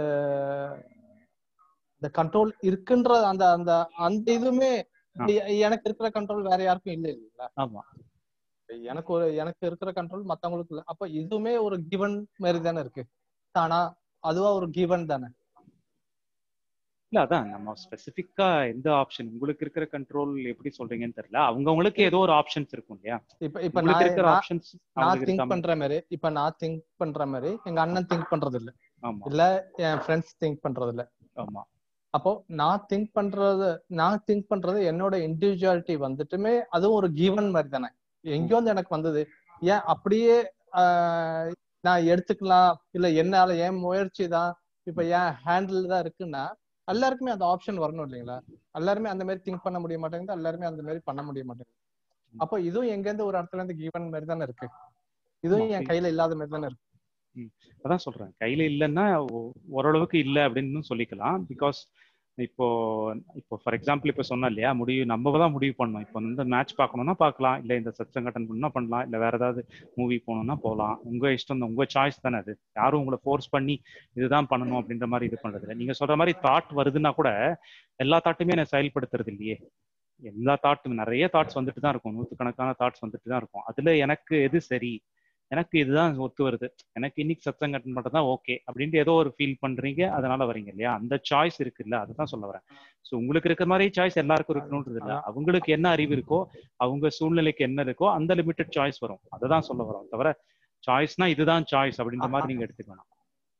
E: இந்த கண்ட்ரோல் இருக்குன்ற அந்த அந்த அந்த இதுவுமே எ- எனக்கு இருக்கிற கண்ட்ரோல் வேற யாருக்கும் இல்லை இல்லைங்களா
A: ஆமா
E: எனக்கு ஒரு எனக்கு இருக்கிற கண்ட்ரோல் மத்தவங்களுக்கு இல்ல அப்ப இதுவுமே ஒரு கிவன் மாதிரி தானே இருக்கு தானா அதுவா ஒரு கிவன் தானே
A: இல்ல அதான் நம்ம ஸ்பெசிபிக்கா எந்த ஆப்ஷன் உங்களுக்கு இருக்கிற கண்ட்ரோல் எப்படி சொல்றீங்கன்னு தெரியல அவங்கவுங்களுக்கு ஏதோ ஒரு ஆப்ஷன்ஸ் இருக்கும் இல்லையா
E: இப்ப இப்ப
A: உங்களுக்கு
E: நான்
A: இருக்கிற
E: நான்-
A: ஆப்ஷன்ஸ்
E: நான்
A: அவங்களுக்கு
E: திங்க்
A: இருக்காம
E: பண்ற மாதிரி இப்ப நான் திங்க் பண்ற மாதிரி எங்க அண்ணன் திங்க் பண்றது இல்ல
A: ஆமா
E: இல்ல என் ஃப்ரெண்ட்ஸ் திங்க் பண்றது இல்ல
A: ஆமா
E: அப்போ நான் திங்க் பண்றது நான் திங்க் பண்றது என்னோட இண்டிவிஜுவாலிட்டி வந்துட்டுமே அதுவும் ஒரு கிவன் மாதிரி தானே எங்கேயோ வந்து எனக்கு வந்தது ஏன் அப்படியே ஆஹ், நான் எடுத்துக்கலாம் இல்ல என்னால என் முயற்சி தான் இப்ப என் ஹேண்டில் தான் இருக்குன்னா எல்லாருக்குமே அந்த ஆப்ஷன் வரணும் இல்லைங்களா எல்லாருமே அந்த மாதிரி திங்க் பண்ண முடிய மாட்டேங்குது எல்லாருமே அந்த மாதிரி பண்ண முடிய மாட்டேங்குது அப்போ இதுவும் எங்க இருந்து ஒரு இடத்துல இருந்து கிவன் மாதிரி தானே இருக்கு இதுவும்
A: ஆமா.
E: என் கையில இல்லாத மாதிரி தானே இருக்கு
A: அதான் சொல்றேன் கையில இல்லைன்னா ஓ- ஓரளவுக்கு இல்லை அப்படின்னு சொல்லிக்கலாம் பிகாஸ் இப்போ இப்போ ஃபார் எக்ஸாம்பிள் இப்போ சொன்னா இல்லையா முடிவு நம்ம தான் முடிவு பண்ணணும் இப்போ இந்த மேட்ச் பார்க்கணும்னா பார்க்கலாம் இல்லை இந்த சத்சங் அட்டன் பண்ணா பண்ணலாம் இல்லை வேற ஏதாவது மூவி போகணும்னா போகலாம் உங்க இஷ்டம் தான் உங்க சாய்ஸ் தானே அது யாரும் உங்களை ஃபோர்ஸ் பண்ணி இதுதான் பண்ணணும் அப்படின்ற மாதிரி இது பண்றது இல்லை நீங்க சொல்ற மாதிரி தாட் வருதுன்னா கூட எல்லா தாட்டுமே நான் செயல்படுத்துறது இல்லையே எல்லா தாட்டும் நிறைய தாட்ஸ் வந்துட்டு தான் இருக்கும் நூற்றுக்கணக்கான தாட்ஸ் வந்துட்டு தான் இருக்கும் அதுல எனக்கு எது சரி எனக்கு இதுதான் ஒத்து வருது எனக்கு இன்னைக்கு சத்தம் கட்டன் மட்டும் தான் ஓகே அப்படின்ட்டு ஏதோ ஒரு ஃபீல் பண்றீங்க அதனால வரீங்க இல்லையா அந்த சாய்ஸ் இருக்குல்ல அதுதான் சொல்ல வரேன் ஸோ உங்களுக்கு இருக்கிற மாதிரி சாய்ஸ் எல்லாருக்கும் இருக்கணும்ன்றது இல்லை அவங்களுக்கு என்ன அறிவு இருக்கோ அவங்க சூழ்நிலைக்கு என்ன இருக்கோ அந்த லிமிட்டட் சாய்ஸ் வரும் அதை தான் சொல்ல வரோம் தவிர சாய்ஸ்னா இதுதான் சாய்ஸ் அப்படின்ற மாதிரி நீங்க எடுத்துக்கணும்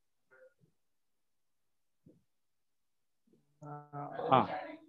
A: ஆ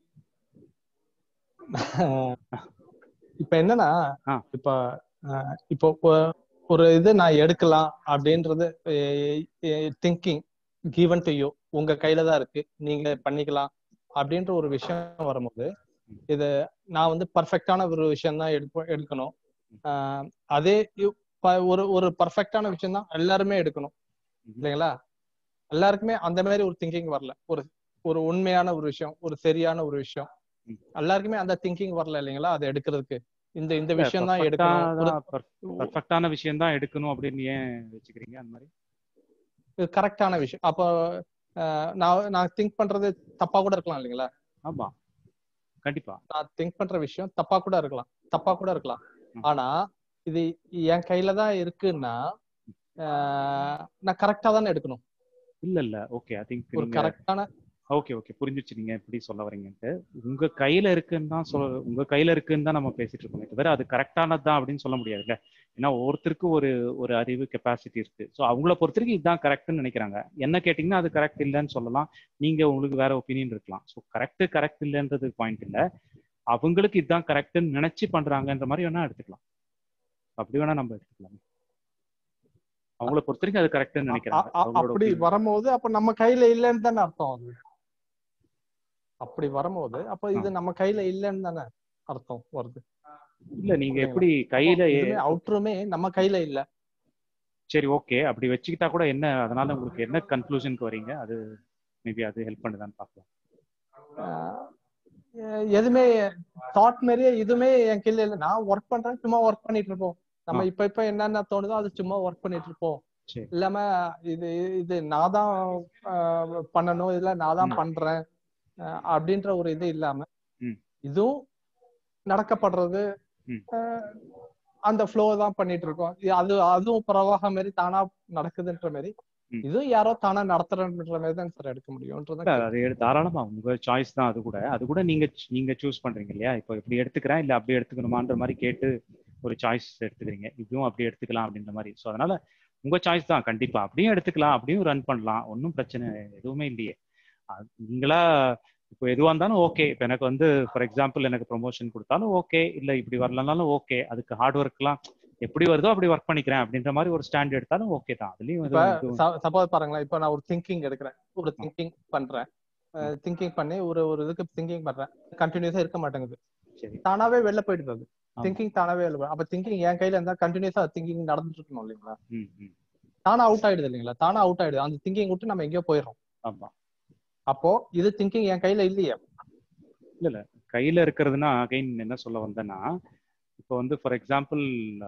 E: இப்ப என்னன்னா
A: ஆ.
E: இப்ப அஹ், இப்போ ஒ- ஒரு இது நான் எடுக்கலாம் அப்படின்றது திங்கிங் கிவன் டு யூ உங்க கையில தான் இருக்கு நீங்க பண்ணிக்கலாம் அப்படின்ற ஒரு விஷயம் வரும்போது இது நான் வந்து பர்ஃபெக்டான ஒரு விஷயம் தான் எடுப்போம் எடுக்கணும் ஆஹ் அதே இ- ப- ஒரு ஒரு பர்ஃபெக்டான விஷயம் தான் எல்லாருமே எடுக்கணும் இல்லைங்களா எல்லாருக்குமே அந்த மாதிரி ஒரு திங்கிங் வரல ஒரு ஒரு உண்மையான ஒரு விஷயம் ஒரு சரியான ஒரு விஷயம்
A: ம்.
E: எல்லாருக்குமே அந்த திங்கிங் வரல இல்லைங்களா அதை எடுக்கிறதுக்கு இந்த இந்த விஷயம் தான் எடுக்கணும் ஒரு
A: பர்ஃபெக்டான விஷயம் தான் எடுக்கணும் அப்படின்னு ஏன் வச்சுக்கிறீங்க அந்த மாதிரி
E: கரெக்டான விஷயம் அப்போ ஆஹ் நான் நான் திங்க் பண்றது தப்பா கூட இருக்கலாம் இல்லைங்களா
A: ஆமா கண்டிப்பா
E: நான் திங்க் பண்ற விஷயம் தப்பா கூட இருக்கலாம் தப்பா கூட இருக்கலாம்
A: ம்.
E: ஆனா இது என் கையில தான் இருக்குன்னா ஆஹ் நான் கரெக்டா தானே எடுக்கணும்
A: இல்ல இல்ல ஓகே ஐ திங்க்
E: ஒரு
A: நீங்க
E: கரெக்டான
A: ஓகே ஓகே புரிஞ்சிச்சு நீங்க எப்படி சொல்ல வரீங்கன்ட்டு உங்க கையில இருக்குன்னு தான் சொல்ல உங்க கையில இருக்குன்னு தான் நம்ம பேசிட்டு இருக்கோமே தவிர அது கரெக்டானது தான் அப்படின்னு சொல்ல முடியாதுல்ல ஏன்னா ஒவ்வொருத்தருக்கும் ஒரு ஒரு அறிவு கெப்பாசிட்டி இருக்கு ஸோ அவங்கள பொறுத்தவரைக்கும் இதுதான் கரெக்ட்னு நினைக்கிறாங்க என்ன கேட்டிங்கன்னா அது கரெக்ட் இல்லைன்னு சொல்லலாம் நீங்க உங்களுக்கு வேற ஒப்பீனியன் இருக்கலாம் ஸோ கரெக்ட் கரெக்ட் இல்லைன்றது பாயிண்ட் இல்லை அவங்களுக்கு இதுதான் கரெக்ட்னு நினைச்சு பண்றாங்கன்ற மாதிரி வேணா எடுத்துக்கலாம் அப்படி வேணா நம்ம எடுத்துக்கலாம் அவங்கள பொறுத்த வரைக்கும் அது கரெக்ட்னு
E: அ-
A: நினைக்கிறாங்க
E: அ-
A: அவங்களோட
E: அப்படி
A: opinion.
E: வரும்போது அப்ப நம்ம கையில இல்லைன்னு தானே அர்த்தம் அது அப்படி வரும்போது அப்ப இது நம்ம கையில இல்லைன்னு தானே அர்த்தம் வருது
A: இல்ல நீங்க எப்படி கையில
E: அவுட்ருமே நம்ம கையில இல்ல
A: சரி ஓகே அப்படி வச்சுக்கிட்டா கூட என்ன அதனால உங்களுக்கு என்ன கன்க்ளூஷனுக்கு வரீங்க அது மேபி அது ஹெல்ப் பண்ணுதான்னு பார்க்கலாம்
E: அஹ் எதுவுமே தாட் மாதிரியே இதுவுமே என் கீழ இல்ல நான் ஒர்க் பண்றேன் சும்மா ஒர்க் பண்ணிட்டு இருப்போம் நம்ம இப்ப இப்ப என்னென்ன தோணுதோ அது சும்மா ஒர்க் பண்ணிட்டு இருப்போம்
A: சரி
E: இல்லாம இது இது நான் தான் அஹ், பண்ணணும் இல்ல நான் தான்
A: ம்.
E: பண்றேன் அஹ், அப்படின்ற ஒரு இது இல்லாம
A: ம்.
E: இதுவும் நடக்கப்படுறது
A: ம்.
E: அஹ், அந்த ஃப்ளோ தான் பண்ணிட்டு இருக்கோம் இது- அது அதுவும் பிரவாகம் மாதிரி தானா நடக்குதுன்ற மாதிரி
A: ம்.
E: இதுவும் யாரோ தானா நடத்துறன்ற மாதிரி தான் சார் எடுக்க
A: இல்ல,
E: முடியும்ன்றதான்
A: அது எடு- தாராளமா உங்க சாய்ஸ் தான் அது கூட அது கூட நீங்க நீங்க சூஸ் பண்றீங்க இல்லையா இப்போ இப்படி எடுத்துக்கிறேன் இல்ல அப்படி எடுத்துக்கணுமான்ற மாதிரி கேட்டு ஒரு சாய்ஸ் எடுத்துக்கிறீங்க இதுவும் அப்படி எடுத்துக்கலாம் அப்படின்ற மாதிரி ஸோ அதனால உங்க சாய்ஸ் தான் கண்டிப்பா அப்படியும் எடுத்துக்கலாம் அப்படியும் ரன் பண்ணலாம் ஒன்றும் பிரச்சனை எதுவுமே இல்லையே அது நீங்களா இப்போ எதுவாக இருந்தாலும் ஓகே இப்போ எனக்கு வந்து ஃபார் எக்ஸாம்பிள் எனக்கு ப்ரொமோஷன் கொடுத்தாலும் ஓகே இல்லை இப்படி வரலனாலும் ஓகே அதுக்கு ஹார்ட் ஒர்க்லாம் எப்படி வருதோ அப்படி ஒர்க் பண்ணிக்கிறேன் அப்படின்ற மாதிரி ஒரு ஸ்டாண்ட் எடுத்தாலும் ஓகே தான் அதுலயும்
E: இப்ப
A: எதுவும்
E: சப்போஸ் பாருங்களேன் இப்ப நான் ஒரு திங்கிங் எடுக்கிறேன் ஒரு திங்கிங் பண்றேன் திங்கிங் பண்ணி ஒரு ஒரு இதுக்கு திங்கிங் பண்றேன் கண்டினியூஸா இருக்க மாட்டேங்குது
A: சரி
E: தானாவே வெளில போயிடுது அது
A: ஆமா.
E: திங்கிங் தானாவே வெளில போயிடும். அப்ப திங்கிங் என் கையில இருந்தா கண்டினியூஸா திங்கிங் நடந்துட்டு இருக்கணும் இல்லைங்களா
A: ம் ம்
E: தானா அவுட் ஆயிடுது இல்லைங்களா தானா அவுட் ஆயிடுது அந்த திங்கிங் விட்டு நம்ம எங்கேயோ போயிடுறோம்
A: ஆமா
E: அப்போ இது திங்கிங் என் கையில இல்லையே
A: இல்ல இல்ல கையில இருக்கிறதுனா அகைன் என்ன சொல்ல வந்தேன்னா இப்போ வந்து ஃபார் எக்ஸாம்பிள்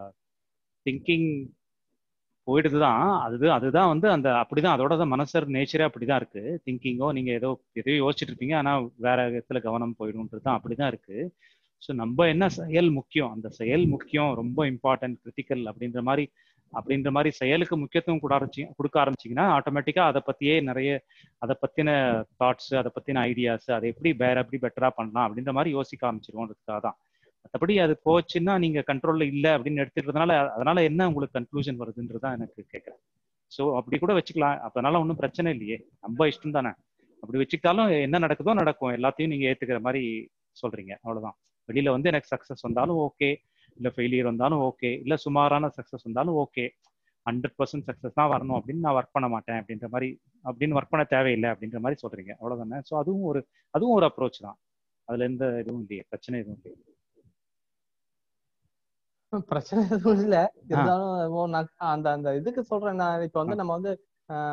A: திங்கிங் போயிடுது தான் அது அதுதான் வந்து அந்த அப்படிதான் அதோட தான் மனசர் நேச்சரே அப்படிதான் இருக்கு திங்கிங்கோ நீங்க ஏதோ எதையோ யோசிச்சுட்டு இருப்பீங்க ஆனா வேற இடத்துல கவனம் போயிடும்ன்றது தான் அப்படிதான் இருக்கு ஸோ நம்ம என்ன செயல் முக்கியம் அந்த செயல் முக்கியம் ரொம்ப இம்பார்ட்டன்ட் கிரிட்டிக்கல் அப்படின்ற மாதிரி அப்படின்ற மாதிரி செயலுக்கு முக்கியத்துவம் கூட ஆரம்பிச்சு கொடுக்க ஆரம்பிச்சிங்கன்னா ஆட்டோமேட்டிக்காக அதை பற்றியே நிறைய அதை பற்றின தாட்ஸ் அதை பற்றின ஐடியாஸ் அதை எப்படி வேற எப்படி பெட்டராக பண்ணலாம் அப்படின்ற மாதிரி யோசிக்க ஆரம்பிச்சிருவோன்றதுக்காக தான் மற்றபடி அது போச்சுன்னா நீங்கள் கண்ட்ரோலில் இல்லை அப்படின்னு எடுத்துக்கிறதுனால அதனால என்ன உங்களுக்கு கன்க்ளூஷன் வருதுன்றது தான் எனக்கு கேட்குறேன் ஸோ அப்படி கூட வச்சுக்கலாம் அதனால ஒன்றும் பிரச்சனை இல்லையே நம்ம இஷ்டம் தானே அப்படி வச்சுக்கிட்டாலும் என்ன நடக்குதோ நடக்கும் எல்லாத்தையும் நீங்கள் ஏற்றுக்கிற மாதிரி சொல்கிறீங்க அவ்வளோதான் வெளியில வந்து எனக்கு சக்ஸஸ் வந்தாலும் ஓகே இல்லை ஃபெயிலியர் வந்தாலும் ஓகே இல்லை சுமாரான சக்ஸஸ் வந்தாலும் ஓகே ஹண்ட்ரட் பர்சன்ட் சக்ஸஸ் தான் வரணும் அப்படின்னு நான் ஒர்க் பண்ண மாட்டேன் அப்படின்ற மாதிரி அப்படின்னு ஒர்க் பண்ண தேவையில்லை அப்படின்ற மாதிரி சொல்றீங்க அவ்வளவுதானே ஸோ அதுவும் ஒரு அதுவும் ஒரு அப்ரோச் தான் அதுல எந்த இதுவும் இல்லையே பிரச்சனை எதுவும் இல்லையே
E: பிரச்சனை எதுவும் இல்ல இருந்தாலும் ஓ, நான் அந்த அந்த இதுக்கு சொல்றேன் நான் இப்ப வந்து நம்ம வந்து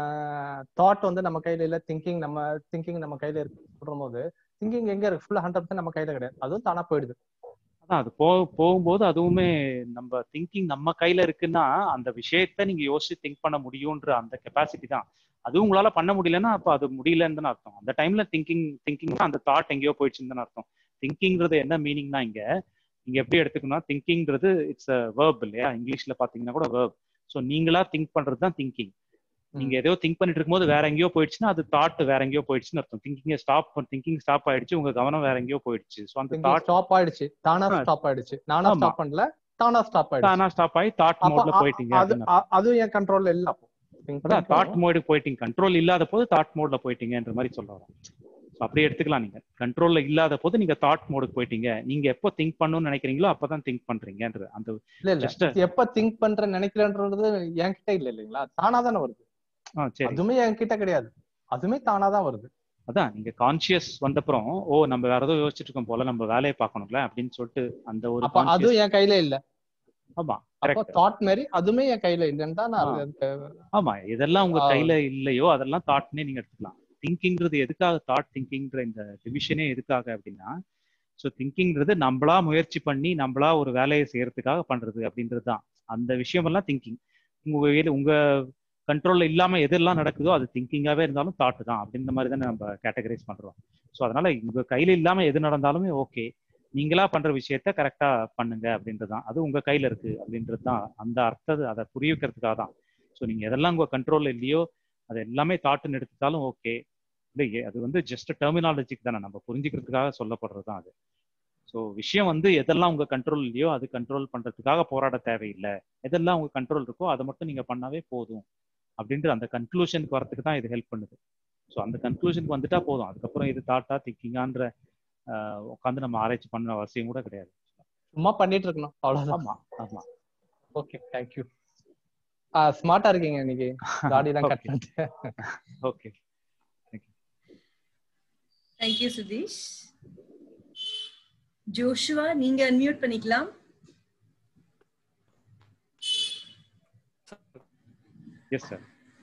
E: தாட் வந்து நம்ம கையில இல்ல திங்கிங் நம்ம திங்கிங் நம்ம கையில இருக்கு சொல்ற போது திங்கிங் எங்க இருக்கு ஃபுல்லா ஹண்ட்ரட் பர்சன்ட் நம்ம கையில கிடையாது அதுவும் தானா போயிடுது
A: அதான் அது போ போகும்போது அதுவுமே நம்ம திங்கிங் நம்ம கையில இருக்குன்னா அந்த விஷயத்த நீங்க யோசிச்சு திங்க் பண்ண முடியும்ன்ற அந்த கெப்பாசிட்டி தான் அது உங்களால பண்ண முடியலன்னா அப்ப அது முடியலன்னு தானே அர்த்தம் அந்த டைம்ல திங்கிங் திங்கிங் அந்த தாட் எங்கேயோ போயிடுச்சுன்னு தானே அர்த்தம் திங்கிங்கிறது என்ன மீனிங்னா இங்க இங்க எப்படி எடுத்துக்கணும் திங்கிங்கிறது இட்ஸ் அ வேர்ப் இல்லையா இங்கிலீஷ்ல பாத்தீங்கன்னா கூட வேர்ப் ஸோ நீங்களா திங்க் பண்றது தான் திங்கிங் நீங்க ஏதோ திங்க் பண்ணிட்டு இருக்கும்போது வேற எங்கேயோ போயிடுச்சுன்னா அது தாட் வேற எங்கேயோ போயிடுச்சுன்னு அர்த்தம் திங்கிங் ஸ்டாப் திங்கிங் ஸ்டாப் ஆயிடுச்சு உங்க கவனம் வேற எங்கேயோ போயிடுச்சு ஸோ அந்த தாட்
E: ஸ்டாப் ஆயிடுச்சு தானா
A: ஆ.
E: ஸ்டாப் ஆயிடுச்சு நானா
A: ஆமா.
E: ஸ்டாப் பண்ணல தானா ஸ்டாப் ஆயிடுச்சு
A: தானா ஸ்டாப் ஆகி தாட்
E: அப்ப
A: மோட்ல
E: அ-
A: போயிட்டீங்க
E: அது
A: அப்படின்னு
E: அ- அதுவும் என் கண்ட்ரோல்ல இல்ல அப்போ Think
A: அதான் தாட்
E: பண்றோம்.
A: மோடுக்கு போயிட்டீங்க கண்ட்ரோல் இல்லாத போது தாட் மோட்ல போயிட்டீங்கன்ற மாதிரி சொல்ல வரோம் So அப்படியே எடுத்துக்கலாம் நீங்க கண்ட்ரோல்ல இல்லாத போது நீங்க தாட் மோடுக்கு போயிட்டீங்க நீங்க எப்போ திங்க் பண்ணணும்னு நினைக்கிறீங்களோ அப்பதான் திங்க் பண்றீங்கன்றது அந்த
E: இல்ல இல்ல
A: just a-
E: எப்ப திங்க் பண்ற நினைக்கிறேன்றது என்கிட்ட இல்ல இல்லைங்களா தானா தானே வருது
A: ஆ சரி
E: அதுவுமே என்கிட்ட கிடையாது அதுவுமே தானா தான் வருது
A: அதான் நீங்க கான்சியஸ் வந்தப்புறம் ஓ நம்ம வேற ஏதோ யோசிச்சுட்டு இருக்கோம் போல நம்ம வேலையை பார்க்கணும்ல அப்படின்னு சொல்லிட்டு அந்த ஒரு
E: அப்ப
A: conscious-
E: அதுவும் என் கையில இல்ல
A: ஆமா
E: அப்ப
A: கரெக்ட்
E: தாட் மாதிரி அதுவுமே என் கையில இல்லைன்னு தான் நான்
A: ஆ.
E: அதுக்கு
A: ஆமா எதெல்லாம் உங்க
E: ஆ.
A: கையில இல்லையோ அதெல்லாம் தாட்னே நீங்க எடுத்துக்கலாம் திங்கிங்கிறது எதுக்காக தாட் திங்கிங்ன்ற இந்த டிவிஷனே எதுக்காக அப்படின்னா ஸோ திங்கிங்கிறது நம்மளா முயற்சி பண்ணி நம்மளா ஒரு வேலையை செய்யறதுக்காக பண்றது அப்படின்றது தான் அந்த விஷயமெல்லாம் திங்கிங் உங்க கையில உங்க கண்ட்ரோல்ல இல்லாம எதெல்லாம் நடக்குதோ அது திங்கிங்காவே இருந்தாலும் தாட் தான் அப்படின்ற மாதிரி தானே நம்ம கேட்டகரைஸ் பண்றோம் ஸோ அதனால உங்க கையில இல்லாம எது நடந்தாலுமே ஓகே நீங்களா பண்ற விஷயத்த கரெக்டா பண்ணுங்க அப்படின்றது தான் அது உங்க கையில இருக்கு அப்படின்றது தான் அந்த அர்த்தத்தை அதை புரிய வைக்கிறதுக்காக தான் ஸோ நீங்க எதெல்லாம் உங்க கண்ட்ரோல்ல இல்லையோ அது எல்லாமே தாட்டுன்னு எடுத்துட்டாலும் ஓகே இல்லை அது வந்து ஜஸ்ட் டெர்மினாலஜிக்கு தானே நம்ம புரிஞ்சுக்கிறதுக்காக சொல்லப்படுறது தான் அது ஸோ விஷயம் வந்து எதெல்லாம் உங்க கண்ட்ரோல் இல்லையோ அது கண்ட்ரோல் பண்றதுக்காக போராட தேவையில்லை எதெல்லாம் உங்க கண்ட்ரோல் இருக்கோ அதை மட்டும் நீங்க பண்ணாவே போதும் அப்படின்ற அந்த கன்க்ளூஷனுக்கு வரதுக்கு தான் இது ஹெல்ப் பண்ணுது ஸோ அந்த கன்க்ளூஷனுக்கு வந்துட்டா போதும் அதுக்கப்புறம் இது தாட்டா திங்கிங்கான்ற உட்காந்து நம்ம ஆராய்ச்சி பண்ண அவசியம் கூட கிடையாது
E: சும்மா பண்ணிட்டு இருக்கணும் அவ்வளவுதான்
A: ஆமா ஆமா
E: ஓகே தேங்க்யூ ஸ்மார்ட்டா இருக்கீங்க இன்னைக்கு தாடி எல்லாம் கட்
A: Okay.
E: பண்ணிட்டு
A: ஓகே
C: தேங்க்யூ சுதீஷ் ஜோஷுவா நீங்க அன்மியூட் பண்ணிக்கலாம்
A: எஸ் சார்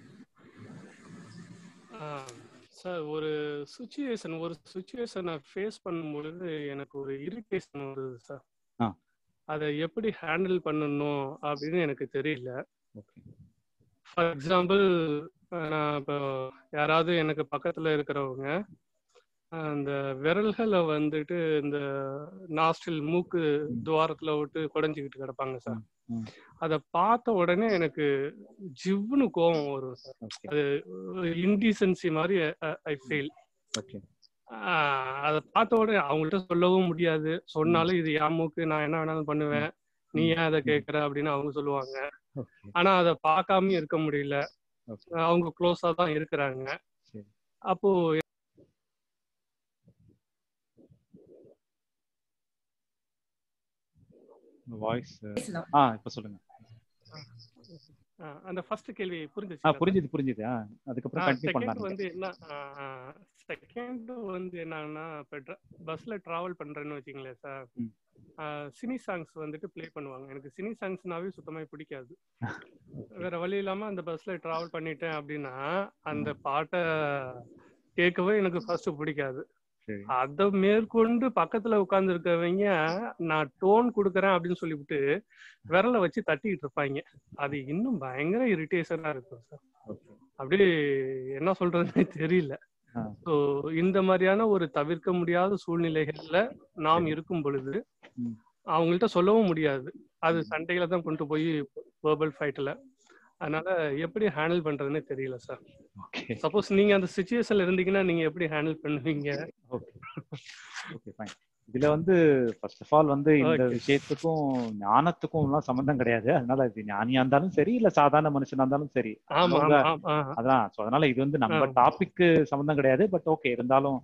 F: சார் ஒரு சுச்சுவேஷன் ஒரு சுச்சுவேஷனை ஃபேஸ் பண்ணும்பொழுது எனக்கு ஒரு இரிட்டேஷன் வருது சார்
A: ஆ.
F: அதை எப்படி ஹேண்டில் பண்ணணும் அப்படின்னு எனக்கு தெரியல
A: ஓகே
F: ஃபார் எக்ஸாம்பிள் நான் இப்போ யாராவது எனக்கு பக்கத்துல இருக்கிறவங்க அந்த விரல்களை வந்துட்டு இந்த நாஸ்டில் மூக்கு துவாரத்துல விட்டு குடஞ்சிக்கிட்டு கிடப்பாங்க சார்
A: ம்.
F: அதை பார்த்த உடனே எனக்கு ஜிவ்னு கோவம் வரும் சார்
A: ஓகே
F: அது இன்டீசன்சி மாதிரி ஐ ஃபீல்
A: ஓகே
F: அதை பார்த்த உடனே அவங்கள்ட்ட சொல்லவும் முடியாது சொன்னாலும் இது என் மூக்கு நான் என்ன வேணாலும் பண்ணுவேன் நீ ஏன் அதை கேட்கற அப்படின்னு அவங்க சொல்லுவாங்க
A: ஓகே
F: ஆனா அதை பார்க்காம இருக்க முடியல
A: ஓகே
F: அவங்க க்ளோஸா தான் இருக்கிறாங்க
A: சரி
F: அப்போ
A: வாய்ஸ்
C: பேசலாம்
A: ஆ இப்போ சொல்லுங்க
F: அஹ், அந்த ஃபர்ஸ்ட் கேள்வி
A: ஆ
F: புரிஞ்சுச்சு
A: புரிஞ்சுது புரிஞ்சுது ஆ அதுக்கப்புறம் கண்டினியூ
F: செகண்ட்
A: பண்ணலாம்
F: வந்து என்ன செகண்ட் வந்து என்னன்னா இப்போ பஸ்ல டிராவல் பண்றேன்னு வச்சுங்களேன் சார்
A: ம்.
F: சினி சாங்ஸ் வந்துட்டு ப்ளே பண்ணுவாங்க எனக்கு சினி சாங்ஸ்னாவே சுத்தமாக பிடிக்காது வேற வழி இல்லாம அந்த பஸ்ல டிராவல் பண்ணிட்டேன் அப்படின்னா அந்த பாட்டை கேட்கவே எனக்கு ஃபர்ஸ்ட் பிடிக்காது
A: சரி
F: அத மேற்கொண்டு பக்கத்துல உட்கார்ந்து இருக்கவங்க நான் டோன் கொடுக்கறேன் அப்படின்னு சொல்லிவிட்டு விரலை வச்சு தட்டிக்கிட்டு இருப்பாங்க அது இன்னும் பயங்கர இரிட்டேஷனா இருக்கும் சார்
A: ஓகே
F: அப்படியே என்ன சொல்றதுன்னே தெரியல
A: ஆ.
F: ஸோ இந்த மாதிரியான ஒரு தவிர்க்க முடியாத சூழ்நிலைகள்ல நாம்
A: சரி.
F: இருக்கும் பொழுது
A: ம்.
F: அவங்கள்ட்ட சொல்லவும் முடியாது அது
A: ம்.
F: சண்டையில தான் கொண்டு போய் வேர்பல் ஃபைட்ல அதனால எப்படி ஹேண்டில் பண்றதுன்னே தெரியல சார்
A: ஓகே
F: சப்போஸ் நீங்க அந்த சுச்சுவேஷன்ல இருந்தீங்கன்னா நீங்க எப்படி ஹேண்டில் பண்ணுவீங்க
A: ஓகே ஓகே ஃபைன் இதுல வந்து ஃபர்ஸ்ட் ஆஃப் ஆல் வந்து இந்த
F: Okay.
A: விஷயத்துக்கும் ஞானத்துக்கும் எல்லாம் சம்மந்தம் கிடையாது அதனால இது ஞானியா இருந்தாலும் சரி இல்ல சாதாரண மனுஷனா இருந்தாலும் சரி
F: ஆமா
A: அவங்க-
F: ஆமா ஆமா
A: அதான் ஸோ அதனால இது வந்து நம்ம
F: ஆ.
A: டாபிக்கு சம்மந்தம் கிடையாது பட் ஓகே இருந்தாலும்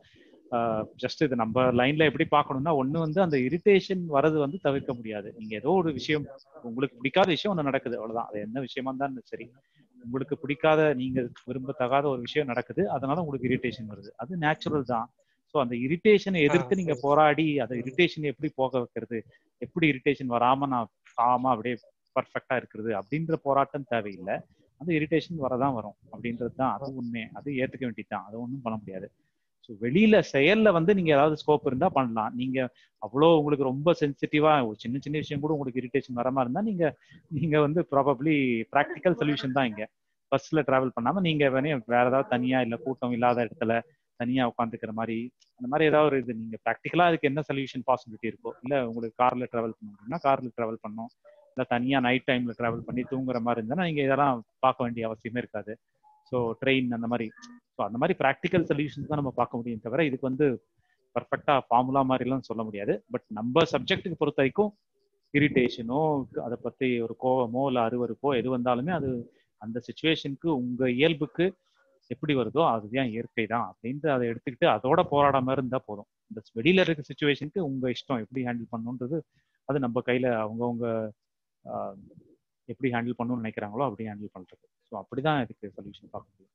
A: ஜஸ்ட் இது நம்ம லைன்ல எப்படி பார்க்கணும்னா ஒண்ணு வந்து அந்த இரிட்டேஷன் வரது வந்து தவிர்க்க முடியாது நீங்க ஏதோ ஒரு விஷயம் உங்களுக்கு பிடிக்காத விஷயம் ஒண்ணு நடக்குது அவ்வளவுதான் அது என்ன விஷயமா இருந்தாலும் சரி உங்களுக்கு பிடிக்காத நீங்க விரும்பத்தகாத ஒரு விஷயம் நடக்குது அதனால உங்களுக்கு இரிட்டேஷன் வருது அது நேச்சுரல் தான் ஸோ அந்த இரிட்டேஷனை எதிர்த்து நீங்க
F: சரி.
A: போராடி அந்த இரிட்டேஷன் எப்படி போக வைக்கிறது எப்படி இரிட்டேஷன் வராம நான் காமா அப்படியே பர்ஃபெக்டா இருக்கிறது அப்படின்ற போராட்டம் தேவையில்லை அந்த இரிட்டேஷன் வரதான் வரும் அப்படின்றது தான் அது உண்மை அது ஏத்துக்க வேண்டியதுதான் அது ஒன்றும் பண்ண முடியாது ஸோ வெளியில செயல்ல வந்து நீங்க ஏதாவது ஸ்கோப் இருந்தா பண்ணலாம் நீங்க அவ்வளோ உங்களுக்கு ரொம்ப சென்சிட்டிவா ஒரு சின்ன சின்ன விஷயம் கூட உங்களுக்கு இரிட்டேஷன் வர மாதிரி இருந்தா நீங்க நீங்க வந்து ப்ராபப்ளி ப்ராக்டிக்கல் சொல்யூஷன் தான் இங்க பஸ்ல டிராவல் பண்ணாம நீங்க வேணே வேற ஏதாவது தனியா இல்ல கூட்டம் இல்லாத இடத்துல தனியா உட்காந்துக்கிற மாதிரி அந்த மாதிரி ஏதாவது ஒரு இது நீங்க ப்ராக்டிக்கலா அதுக்கு என்ன சொல்யூஷன் பாசிபிலிட்டி இருக்கோ இல்ல உங்களுக்கு கார்ல டிராவல் பண்ண முடியும்னா கார்ல டிராவல் பண்ணணும் இல்ல தனியா நைட் டைம்ல டிராவல் பண்ணி தூங்குற மாதிரி இருந்தா நீங்க இதெல்லாம் பார்க்க வேண்டிய அவசியமே இருக்காது ஸோ ட்ரெயின் அந்த மாதிரி ஸோ அந்த மாதிரி ப்ராக்டிக்கல் சொல்யூஷன்ஸ் தான் நம்ம பார்க்க முடியும் தவிர இதுக்கு வந்து பர்ஃபெக்டா ஃபார்முலா மாதிரிலாம் சொல்ல முடியாது பட் நம்ம சப்ஜெக்ட்டுக்கு பொறுத்த வரைக்கும் இரிட்டேஷனோ அதை பத்தி ஒரு கோவமோ இல்லை அருவருப்போ எது வந்தாலுமே அது அந்த சுச்சுவேஷனுக்கு உங்க இயல்புக்கு எப்படி வருதோ அதுதான் இயற்கை தான் அப்படின்ட்டு அதை எடுத்துக்கிட்டு அதோட போராடாம இருந்தா போதும் இந்த வெளியில இருக்க சுச்சுவேஷனுக்கு உங்க இஷ்டம் எப்படி ஹேண்டில் பண்ணணுன்றது அது நம்ம கையில அவங்கவுங்க ஆஹ், எப்படி ஹேண்டில் பண்ணணும்னு நினைக்கிறாங்களோ அப்படி ஹேண்டில் பண்றது ஸோ அப்படிதான் இதுக்கு சொல்யூஷன் பார்க்க முடியும்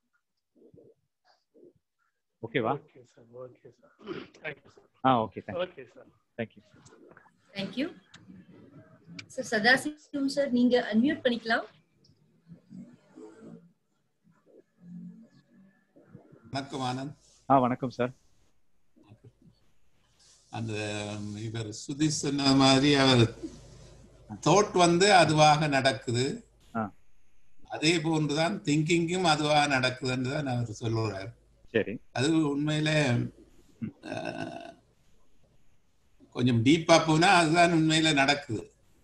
A: ஓகேவா
F: okay sir okay sir thank you sir
A: ஆ okay thank
F: okay sir
A: thank you
C: thank you sir Sadasivam sir நீங்க அன்மியூட் பண்ணிக்கலாம்
G: வணக்கம் ஆனந்த்
A: ஆ வணக்கம் சார்
G: அந்த இவர் சுதீஷ் சொன்ன மாதிரி அவர் தோட் வந்து அதுவாக நடக்குது
A: ஆ.
G: அதே போன்றுதான் திங்கிங்கும் அதுவாக நடக்குதுன்னு தான் அவர் சொல்லுறார்
A: சரி
G: அது உண்மையில அஹ், கொஞ்சம் டீப்பா போனா அதுதான் உண்மையில நடக்குது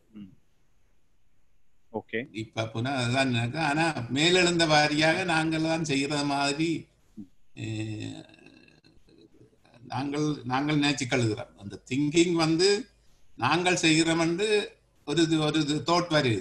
A: ஓகே
G: டீப்பா போனா அதுதான் நடக்குது ஆனா மேலெழுந்த வாரியாக நாங்கள் தான் செய்யற மாதிரி அஹ், நாங்கள் நாங்கள் நினைச்சு கழுகிறோம் அந்த திங்கிங் வந்து நாங்கள் செய்கிறோம் என்று ஒரு இது ஒரு இது தோட் வருது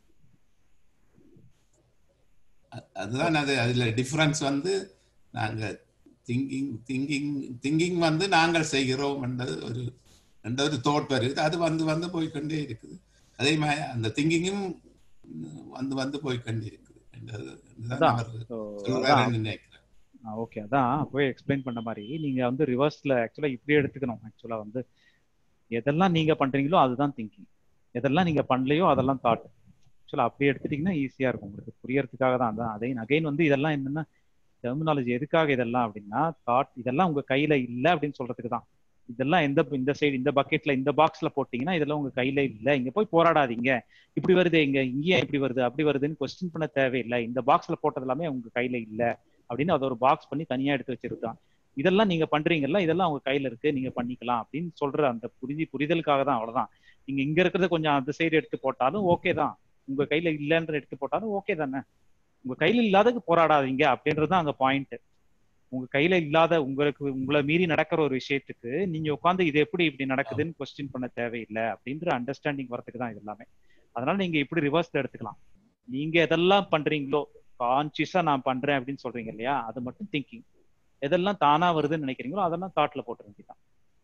G: அ- அதுதான் அது அதுல டிஃபரன்ஸ் வந்து நாங்க திங்கிங் திங்கிங் திங்கிங் வந்து நாங்கள் செய்கிறோம் என்றது ஒரு என்ற ஒரு தோட் வருது அது வந்து வந்து போய்க்கொண்டே இருக்குது அதே மாதிரி அந்த திங்கிங்கும் வந்து வந்து போய்க்கொண்டே இருக்குது என்றது- இதுதான்
A: அதான்.
G: அவர்
A: ஸோ
G: சொல்றாருன்னு நினைக்கிறேன்
A: ஓகே அதான் அப்பவே எக்ஸ்பிளைன் பண்ண மாதிரி நீங்க வந்து ரிவர்ஸ்ல ஆக்சுவலா இப்படி எடுத்துக்கணும் ஆக்சுவலா வந்து எதெல்லாம் நீங்க பண்றீங்களோ அதுதான் திங்கிங் எதெல்லாம் நீங்க பண்ணலையோ அதெல்லாம் தாட் ஆக்சுவலா அப்படி எடுத்துட்டீங்கன்னா ஈஸியா இருக்கும் உங்களுக்கு புரியறதுக்காக தான் அதான் அதைன் அகைன் வந்து இதெல்லாம் என்னன்னா டெர்மினாலஜி எதுக்காக இதெல்லாம் அப்படின்னா தாட் இதெல்லாம் உங்க கையில இல்லை அப்படின்னு சொல்றதுக்கு தான் இதெல்லாம் எந்த இந்த சைடு இந்த பக்கெட்ல இந்த பாக்ஸ்ல போட்டீங்கன்னா இதெல்லாம் உங்க கையில இல்ல இங்க போய் போராடாதீங்க இப்படி வருது இங்க இங்கேயே இப்படி வருது அப்படி வருதுன்னு கொஸ்டின் பண்ண தேவையில்லை இந்த பாக்ஸ்ல போட்டது எல்லாமே உங்க கையில இல்ல அப்படின்னு அதை ஒரு பாக்ஸ் பண்ணி தனியா எடுத்து வச்சிருக்கான் இதெல்லாம் நீங்க பண்றீங்கல்ல இதெல்லாம் உங்க கையில இருக்கு நீங்க பண்ணிக்கலாம் அப்படின்னு சொல்ற அந்த புரிதி புரிதலுக்காக தான் அவ்வளவுதான் நீங்க இங்க இருக்கிறத கொஞ்சம் அந்த சைடு எடுத்து போட்டாலும் ஓகே தான் உங்க கையில இல்லைன்ற எடுத்து போட்டாலும் ஓகே தானே உங்க கையில இல்லாததுக்கு போராடாதீங்க அப்படின்றது தான் அங்க பாயிண்ட் உங்க கையில இல்லாத உங்களுக்கு உங்களை மீறி நடக்கிற ஒரு விஷயத்துக்கு நீங்க உட்காந்து இது எப்படி இப்படி நடக்குதுன்னு கொஸ்டின் பண்ண தேவையில்லை அப்படின்ற அண்டர்ஸ்டாண்டிங் வரதுக்கு தான் இது எல்லாமே அதனால நீங்க இப்படி ரிவர்ஸ்ல எடுத்துக்கலாம் நீங்க எதெல்லாம் பண்றீங்களோ கான்சியஸா நான் பண்றேன் அப்படின்னு சொல்றீங்க இல்லையா அது மட்டும் திங்கிங் எதெல்லாம் தானா வருதுன்னு நினைக்கிறீங்களோ அதெல்லாம் தாட்ல போட்டுற வேண்டியதான்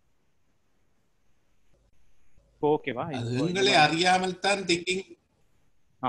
A: ஓகேவா
G: அது எங்களை அறியாமல் தான் திங்கிங்
A: ஆ.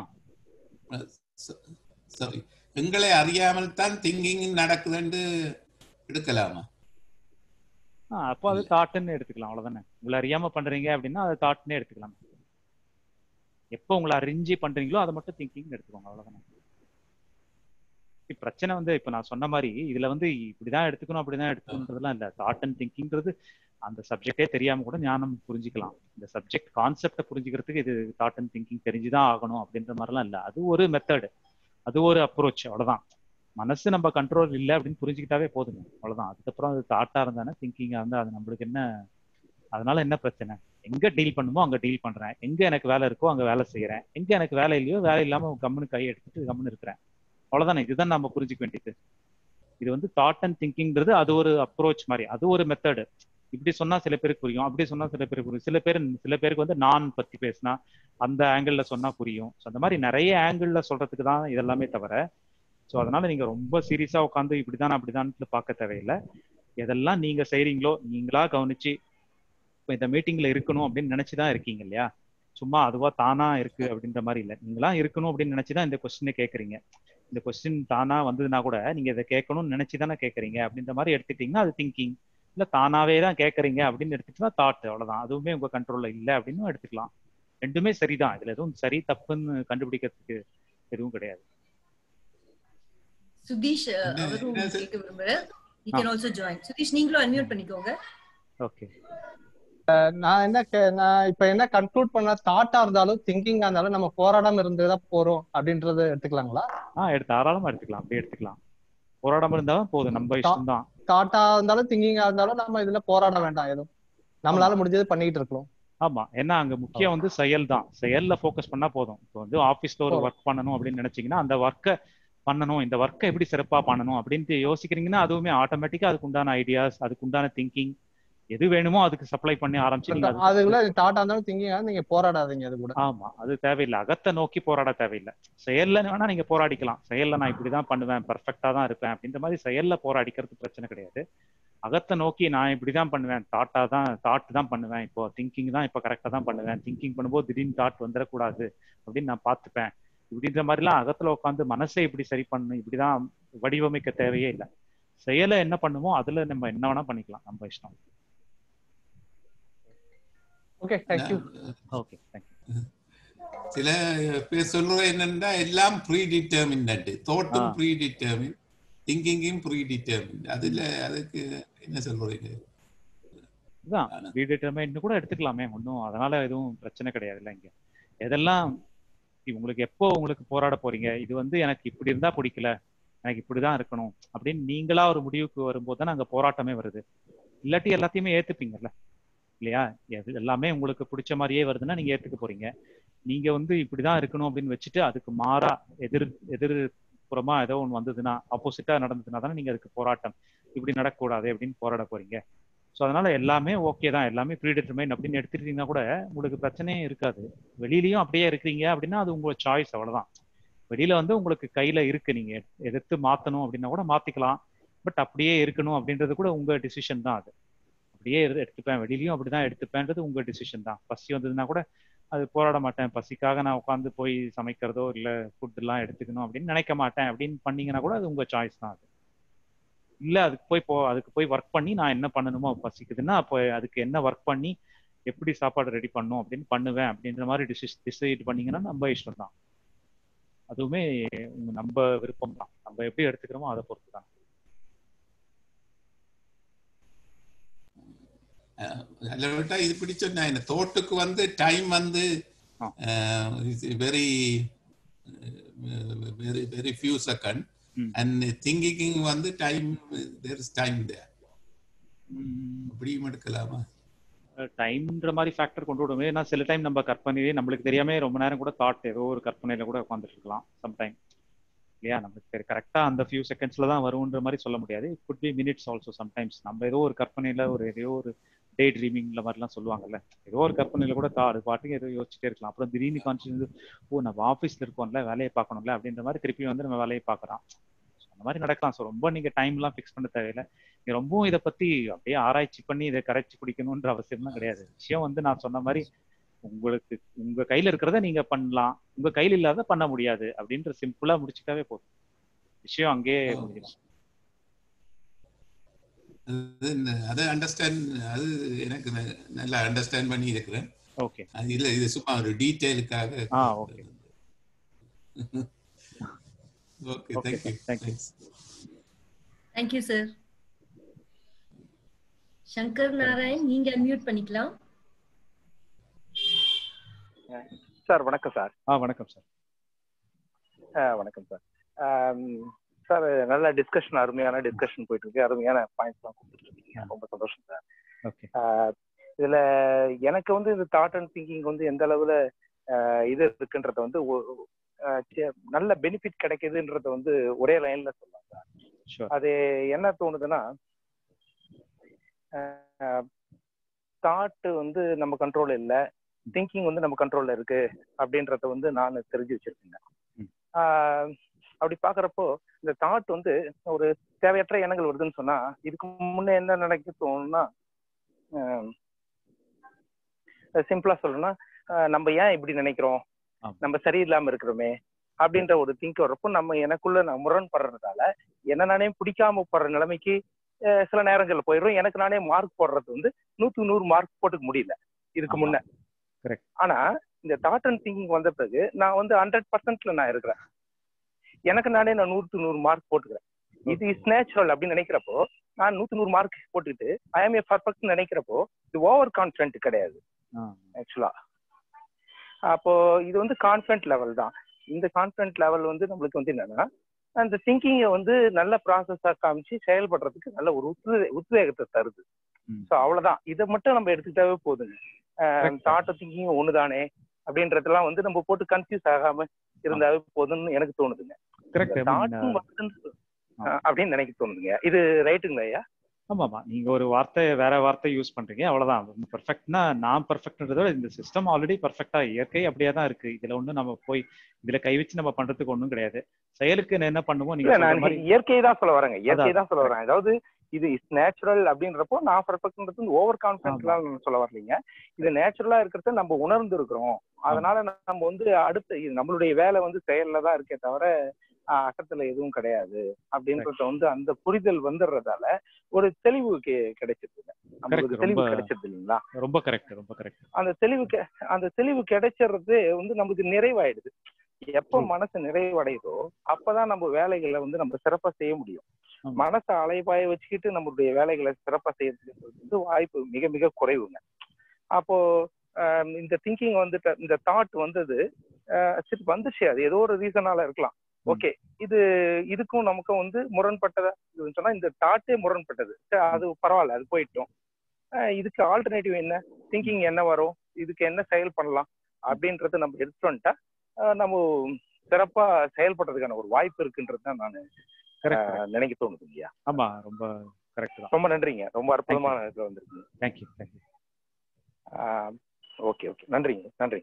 G: சாரி எங்களை அறியாமல் தான் திங்கிங் நடக்குதுன்னு எடுக்கலாமா
A: அப்போ அது தாட்டுன்னு எடுத்துக்கலாம் அவ்வளவுதானே உங்களை அறியாம பண்றீங்க அப்படின்னா அது தாட்னே எடுத்துக்கலாம் எப்போ உங்களை அறிஞ்சு பண்றீங்களோ அதை மட்டும் திங்கிங் எடுத்துக்கோங்க அவ்வளவுதானே இப்ப பிரச்சனை வந்து இப்ப நான் சொன்ன மாதிரி இதுல வந்து இப்படிதான் எடுத்துக்கணும் அப்படிதான் எடுத்துக்கணுன்றதுலாம் இல்ல தாட் அண்ட் திங்கிங்கிறது அந்த சப்ஜெக்டே தெரியாம கூட ஞானம் புரிஞ்சுக்கலாம் இந்த சப்ஜெக்ட் கான்செப்டை புரிஞ்சுக்கிறதுக்கு இது தாட் அண்ட் திங்கிங் தெரிஞ்சுதான் ஆகணும் அப்படின்ற மாதிரிலாம் இல்ல அது ஒரு மெத்தடு அது ஒரு அப்ரோச் அவ்வளவுதான் மனசு நம்ம கண்ட்ரோல் இல்லை அப்படின்னு புரிஞ்சுக்கிட்டாவே போதுங்க அவ்வளவுதான் அதுக்கப்புறம் அது தாட்டா இருந்தானே திங்கிங்கா இருந்தா அது நம்மளுக்கு என்ன அதனால என்ன பிரச்சனை எங்க டீல் பண்ணுமோ அங்க டீல் பண்றேன் எங்க எனக்கு வேலை இருக்கோ அங்க வேலை செய்யறேன் எங்க எனக்கு வேலை இல்லையோ வேலை இல்லாம கம்முன்னு கை எடுத்துட்டு கம்முன்னு இருக்கிறேன் அவ்வளவுதானே இதுதான் நம்ம புரிஞ்சுக்க வேண்டியது இது வந்து தாட் அண்ட் திங்கிங்கிறது அது ஒரு அப்ரோச் மாதிரி அது ஒரு மெத்தடு இப்படி சொன்னா சில பேருக்கு புரியும் அப்படி சொன்னா சில பேருக்கு புரியும் சில பேர் சில பேருக்கு வந்து நான் பத்தி பேசினா அந்த ஆங்கிள் சொன்னா புரியும் ஸோ அந்த மாதிரி நிறைய ஆங்கிள் சொல்றதுக்கு தான் இதெல்லாமே தவிர ஸோ அதனால நீங்க ரொம்ப சீரியஸா உட்காந்து இப்படிதான் அப்படிதான் பார்க்க தேவையில்லை எதெல்லாம் நீங்க செய்றீங்களோ நீங்களா கவனிச்சு இப்போ இந்த மீட்டிங்ல இருக்கணும் அப்படின்னு நினைச்சுதான் இருக்கீங்க இல்லையா சும்மா அதுவா தானா இருக்கு அப்படின்ற மாதிரி இல்லை நீங்களா இருக்கணும் அப்படின்னு நினைச்சுதான் இந்த கொஸ்டினை கேட்கறீங்க இந்த கொஸ்டின் தானா வந்ததுன்னா கூட நீங்க இதை கேட்கணும்னு நினைச்சு தானே கேட்கறீங்க அப்படின்ற மாதிரி எடுத்துட்டீங்கன்னா அது திங்கிங் இல்ல தானாவே தான் கேட்கறீங்க அப்படின்னு எடுத்துக்கிட்டா தாட் அவ்வளவுதான் அதுவுமே உங்க கண்ட்ரோல்ல இல்லை அப்படின்னு எடுத்துக்கலாம் ரெண்டுமே சரிதான் இதுல எதுவும் சரி தப்புன்னு கண்டுபிடிக்கிறதுக்கு எதுவும் கிடையாது
C: சுதீஷ் அவரும் கேட்க விரும்புறேன் you can also join Sudheesh நீங்களும் அன்மியூட் பண்ணிக்கோங்க
A: ஓகே
E: நான் என்ன நான் இப்ப என்ன கன்க்ளூட் பண்ண தாட்டா இருந்தாலும் திங்கிங்கா இருந்தாலும் நம்ம போராடாம இருந்துதான் போறோம் அப்படின்றத எடுத்துக்கலாங்களா
A: ஆ எடுத்து தாராளமா எடுத்துக்கலாம் அப்படியே எடுத்துக்கலாம் போராடாம இருந்தாலும் போதும் நம்ம இஷ்டம் தான்
E: தாட்டா இருந்தாலும் திங்கிங்கா இருந்தாலும் நம்ம இதுல போராட வேண்டாம் எதுவும் நம்மளால முடிஞ்சது பண்ணிட்டு இருக்கோம்
A: ஆமா ஏன்னா அங்க முக்கியம் வந்து செயல் தான் செயல்ல ஃபோக்கஸ் பண்ணா போதும் இப்போ வந்து ஆபீஸ்ல ஒரு ஒர்க் பண்ணணும் அப்படின்னு நினைச்சீங்கன்னா அந்த ஒர்க்கை பண்ணணும் இந்த ஒர்க்கை எப்படி சிறப்பா பண்ணணும் அப்படின்ட்டு யோசிக்கிறீங்கன்னா அதுவுமே ஆட்டோமேட்டிக்கா அதுக்கு உண்டான ஐடியாஸ் அதுக்கு உண்டான திங்கிங் எது வேணுமோ அதுக்கு சப்ளை பண்ணி ஆரம்பிச்சு நீங்க
E: அதுக்குள்ள டாட்டா இருந்தாலும் திங்கிங்கா நீங்க போராடாதீங்க அது கூட
A: ஆமா அது தேவையில்லை அகத்தை நோக்கி போராட தேவையில்லை செயல்ல வேணா நீங்க போராடிக்கலாம் செயல்ல நான் இப்படிதான் பண்ணுவேன் பர்ஃபெக்டா தான் இருப்பேன் அப்படின்ற மாதிரி செயல்ல போராடிக்கிறது பிரச்சனை கிடையாது அகத்தை நோக்கி நான் இப்படிதான் பண்ணுவேன் தாட்டா தான் தாட் தான் பண்ணுவேன் இப்போ திங்கிங் தான் இப்போ கரெக்டா தான் பண்ணுவேன் திங்கிங் பண்ணும்போது திடீர்னு தாட் வந்துடக்கூடாது அப்படின்னு நான் பார்த்துப்பேன் இப்படின்ற மாதிரிலாம் அகத்துல உட்காந்து மனசை இப்படி சரி பண்ணணும் இப்படிதான் வடிவமைக்க தேவையே இல்லை செயலை என்ன பண்ணுமோ அதுல நம்ம என்ன வேணா பண்ணிக்கலாம் நம்ம இஷ்டம்
E: ஓகே தேங்க்யூ
A: ஓகே தேங்க்யூ
G: சில பேர் சொல்றது என்னன்னா எல்லாம் ப்ரீ டிட்டர்மின்ட் தோட்டும் ப்ரீ டிட்டர்மின் திங்கிங்கும் ப்ரீ டிட்டர்மின் அதுல அதுக்கு என்ன சொல்றீங்க
A: இதுதான் ப்ரீடிட்டர்மைன் கூட எடுத்துக்கலாமே ஒன்றும் அதனால எதுவும் பிரச்சனை கிடையாது இல்லை இங்க எதெல்லாம் உங்களுக்கு எப்போ உங்களுக்கு போராட போறீங்க இது வந்து எனக்கு இப்படி இருந்தா பிடிக்கல எனக்கு இப்படிதான் இருக்கணும் அப்படின்னு நீங்களா ஒரு முடிவுக்கு வரும்போது தான் அங்க போராட்டமே வருது இல்லாட்டி எல்லாத்தையுமே ஏத்துப்பீங்கல்ல இல்லையா எது எல்லாமே உங்களுக்கு பிடிச்ச மாதிரியே வருதுன்னா நீங்க ஏத்துக்க போறீங்க நீங்க வந்து இப்படிதான் இருக்கணும் அப்படின்னு வச்சுட்டு அதுக்கு மாறா எதிர் எதிர் புறமா ஏதோ ஒன்று வந்ததுன்னா ஆப்போசிட்டா நடந்ததுன்னா தானே நீங்க அதுக்கு போராட்டம் இப்படி நடக்கக்கூடாது அப்படின்னு போராட போறீங்க ஸோ அதனால எல்லாமே ஓகே தான் எல்லாமே ப்ரீடிட்டர்மைன் அப்படின்னு எடுத்துட்டீங்கன்னா கூட உங்களுக்கு பிரச்சனையே இருக்காது வெளியிலயும் அப்படியே இருக்கிறீங்க அப்படின்னா அது உங்களோட சாய்ஸ் அவ்வளவுதான் வெளியில வந்து உங்களுக்கு கையில இருக்கு நீங்க எதிர்த்து மாத்தணும் அப்படின்னா கூட மாத்திக்கலாம் பட் அப்படியே இருக்கணும் அப்படின்றது கூட உங்க டிசிஷன் தான் அது அப்படியே எடுத்துப்பேன் வெளியிலயும் அப்படிதான் எடுத்துப்பேன்றது உங்க டிசிஷன் தான் பசி வந்ததுன்னா கூட அது போராட மாட்டேன் பசிக்காக நான் உட்காந்து போய் சமைக்கிறதோ இல்ல ஃபுட் எல்லாம் எடுத்துக்கணும் அப்படின்னு நினைக்க மாட்டேன் அப்படின்னு பண்ணீங்கன்னா கூட அது உங்க சாய்ஸ் தான் அது இல்ல அதுக்கு போய் போ அதுக்கு போய் ஒர்க் பண்ணி நான் என்ன பண்ணணுமோ பசிக்குதுன்னா அப்போ அதுக்கு என்ன ஒர்க் பண்ணி எப்படி சாப்பாடு ரெடி பண்ணும் அப்படின்னு பண்ணுவேன் அப்படின்ற மாதிரி டிசிஸ் டிசைட் பண்ணீங்கன்னா நம்ம இஷ்டம் தான் அதுவுமே உங்க நம்ம விருப்பம் தான் நம்ம எப்படி எடுத்துக்கிறோமோ அதை பொறுத்து தான்
G: அதில் விட்டா இது பிடிச்ச நான் இந்த தோட்டுக்கு வந்து டைம் வந்து very very very few second and thinking வந்து time there is time there அப்படியும் எடுக்கலாமா
A: டைம்ன்ற மாதிரி ஃபேக்டர் கொண்டு விடுவோம் ஏன்னா சில டைம் நம்ம கற்பனையே நம்மளுக்கு தெரியாம ரொம்ப நேரம் கூட தாட் ஏதோ ஒரு கற்பனையில கூட உட்காந்துட்டு இருக்கலாம் சம்டைம் இல்லையா நமக்கு சரி கரெக்டா அந்த ஃபியூ செகண்ட்ஸ்ல தான் வரும்ன்ற மாதிரி சொல்ல முடியாது it could be minutes also sometimes நம்ம ஏதோ ஒரு கற்பனையில ஒரு ஏதோ ஒரு டே ட்ரீமிங்ல மாதிரிலாம் சொல்லுவாங்கல்ல ஏதோ ஒரு கற்பனையில கூட தா அது பாட்டுக்கு ஏதோ யோசிச்சுட்டே இருக்கலாம் அப்புறம் திடீர்னு கான்சியஸ் ஓ நம்ம ஆஃபீஸ்ல இருக்கோம்ல வேலையை பார்க்கணும்ல அப்படின்ற மாதிரி திருப்பி வந்து நம்ம வேலையை பார்க்கறோம் அந்த மாதிரி நடக்கலாம் ஸோ ரொம்ப நீங்க டைம்லாம் ஃபிக்ஸ் பண்ண தேவையில்லை நீங்க ரொம்பவும் இதை பத்தி அப்படியே ஆராய்ச்சி பண்ணி இதை கரைச்சி குடிக்கணும்ன்ற அவசியம்லாம் கிடையாது விஷயம் வந்து நான் சொன்ன மாதிரி உங்களுக்கு உங்க கையில இருக்கிறத நீங்க பண்ணலாம் உங்க கையில இல்லாத பண்ண முடியாது அப்படின்ற சிம்பிளா முடிச்சுட்டாவே போதும் விஷயம் அங்கேயே முடிஞ்சிடும்
G: அதை அண்டர்ஸ்டாண்ட் அது எனக்கு நல்லா அண்டர்ஸ்டாண்ட் பண்ணி இருக்கிறேன்
A: ஓகே
G: அது இல்ல இது சும்மா ஒரு டீடைலுக்காக
A: ஆ okay
G: okay thank you
A: thank you
C: thank you sir Shankar Narayan நீங்க அன்மியூட் பண்ணிக்கலாம்
H: சார் வணக்கம் சார்
A: ஆ வணக்கம் சார்
H: வணக்கம் சார் சார் நல்ல டிஸ்கஷன் அருமையான டிஸ்கஷன் போயிட்டு இருக்கு அருமையான பாயிண்ட்ஸ்லாம் கொடுத்துட்டு இருக்கீங்க ரொம்ப சந்தோஷம் சார்
A: ஓகே
H: இதுல எனக்கு வந்து இந்த தாட் அண்ட் திங்கிங் வந்து எந்த அளவுல இது இருக்குன்றத வந்து நல்ல பெனிஃபிட் கிடைக்குதுன்றத வந்து ஒரே லைன்ல சொல்லலாம் சார் அது என்ன தோணுதுன்னா தாட் வந்து நம்ம கண்ட்ரோல் இல்லை திங்கிங் வந்து நம்ம கண்ட்ரோல்ல இருக்கு அப்படின்றத வந்து நான் தெரிஞ்சு வச்சிருக்கேங்க அப்படி பாக்குறப்போ இந்த தாட் வந்து ஒரு தேவையற்ற எண்ணங்கள் வருதுன்னு சொன்னா இதுக்கு முன்ன என்ன நினைக்க தோணும்னா சிம்பிளா சொல்லணும்னா நம்ம ஏன் இப்படி நினைக்கிறோம் நம்ம சரியில்லாம இருக்கிறோமே அப்படின்ற ஒரு திங்க் வர்றப்போ நம்ம எனக்குள்ள நான் முரண்படுறதால என்ன நானே பிடிக்காம போடுற நிலைமைக்கு சில நேரங்கள்ல போயிடும் எனக்கு நானே மார்க் போடுறது வந்து நூத்துக்கு நூறு மார்க் போட்டுக்க முடியல இதுக்கு முன்ன ஆனா இந்த தாட் அண்ட் திங்கிங் வந்த பிறகு நான் வந்து ஹண்ட்ரட் பர்சன்ட்ல நான் இருக்கிறேன் எனக்கு நானே நான் நூறுக்கு நூறு மார்க் போட்டுக்கிறேன் இது இஸ் நேச்சுரல் அப்படின்னு நினைக்கிறப்போ நான் நூத்தி நூறு மார்க் போட்டுக்கிட்டு ஐ ஆம் ஏ பர்ஃபெக்ட் நினைக்கிறப்போ இது ஓவர் கான்பிடன்ட் கிடையாது ஆக்சுவலா அப்போ இது வந்து கான்பிடன்ட் லெவல் தான் இந்த கான்பிடன்ட் லெவல் வந்து நம்மளுக்கு வந்து என்னன்னா அந்த திங்கிங்கை வந்து நல்ல ப்ராசஸா காமிச்சு செயல்படுறதுக்கு நல்ல ஒரு உத்வே உத்வேகத்தை தருது ஸோ அவ்வளவுதான் இதை மட்டும் நம்ம எடுத்துக்கிட்டாவே போதுங்க தாட்ட திங்கிங் ஒண்ணுதானே அப்படின்றதெல்லாம் வந்து நம்ம போட்டு கன்ஃபியூஸ் ஆகாம இருந்தாவே போதும்னு எனக்கு தோணுதுங்க தாட்டும் அப்படின்னு நினைக்க தோணுதுங்க இது ரைட்டுங்களா ஐயா
A: ஆமாமா நீங்க ஒரு வார்த்தை வேற வார்த்தை யூஸ் பண்றீங்க அவ்வளவுதான் பெர்ஃபெக்ட்னா நான் பெர்ஃபெக்ட்ன்றத இந்த சிஸ்டம் ஆல்ரெடி பெர்ஃபெக்டா இயற்கை அப்படியே தான் இருக்கு இதுல ஒண்ணு நம்ம போய் இதுல கை வச்சு நம்ம பண்றதுக்கு ஒண்ணும் கிடையாது செயலுக்கு என்ன பண்ணுவோம்
H: நீங்க இயற்கை தான் சொல்ல வரேங்க இயற்கை தான் சொல்ல வரேன் அதாவது இது இஸ் நேச்சுரல் அப்படின்றப்போ நான் பெர்ஃபெக்ட்ன்றது ஓவர் கான்பிடன்ட்லாம் சொல்ல வரலீங்க இது நேச்சுரலா இருக்கிறத நம்ம உணர்ந்து இருக்கிறோம் அதனால நம்ம வந்து அடுத்த நம்மளுடைய வேலை வந்து செயல்ல தான் இருக்கே தவிர அகத்துல எதுவும் கிடையாது அப்படின்றத வந்து அந்த புரிதல் வந்துடுறதால ஒரு தெளிவு கிடைச்சிருதுங்க நம்மளுக்கு தெளிவு கிடைச்சிருது இல்லைங்களா
A: ரொம்ப கரெக்ட் ரொம்ப கரெக்ட்
H: அந்த தெளிவு அந்த தெளிவு கிடைச்சிடுறது வந்து நமக்கு நிறைவாயிடுது எப்ப மனசு நிறைவடையுதோ அப்பதான் நம்ம வேலைகளை வந்து நம்ம சிறப்பா செய்ய முடியும் மனசை அலைபாய வச்சுக்கிட்டு நம்மளுடைய வேலைகளை சிறப்பா செய்யறதுக்கு வந்து வாய்ப்பு மிக மிக குறைவுங்க அப்போ இந்த திங்கிங் வந்துட்டு இந்த தாட் வந்தது சரி வந்துச்சு அது ஏதோ ஒரு ரீசனால இருக்கலாம் ஓகே இது இதுக்கும் நமக்கும் வந்து முரண்பட்டதா இதுன்னு சொன்னா இந்த தாட்டே முரண்பட்டது அது பரவாயில்ல அது போயிட்டோம் இதுக்கு ஆல்டர்னேட்டிவ் என்ன திங்கிங் என்ன வரும் இதுக்கு என்ன செயல் பண்ணலாம் அப்படின்றத நம்ம எடுத்துட்டோம்ட்டா நம்ம சிறப்பா செயல்படுறதுக்கான ஒரு வாய்ப்பு இருக்குன்றது தான் நான் நினைக்க தோணுது இல்லையா
A: ஆமா ரொம்ப கரெக்ட் தான்
H: ரொம்ப நன்றிங்க ரொம்ப அற்புதமான இதுல வந்திருக்கீங்க
A: தேங்க்யூ தேங்க்யூ
H: ஓகே ஓகே நன்றிங்க நன்றி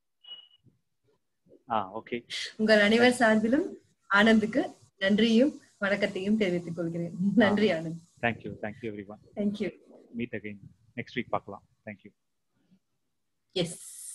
A: ஆ ஓகே
C: உங்கள் அனைவர் சார்பிலும் ஆனந்துக்கு நன்றியும் வணக்கத்தையும் தெரிவித்துக் கொள்கிறேன் நன்றி Anand
A: thank you thank you everyone
C: thank you
A: meet again next week பார்க்கலாம் தேங்க்யூ
C: எஸ்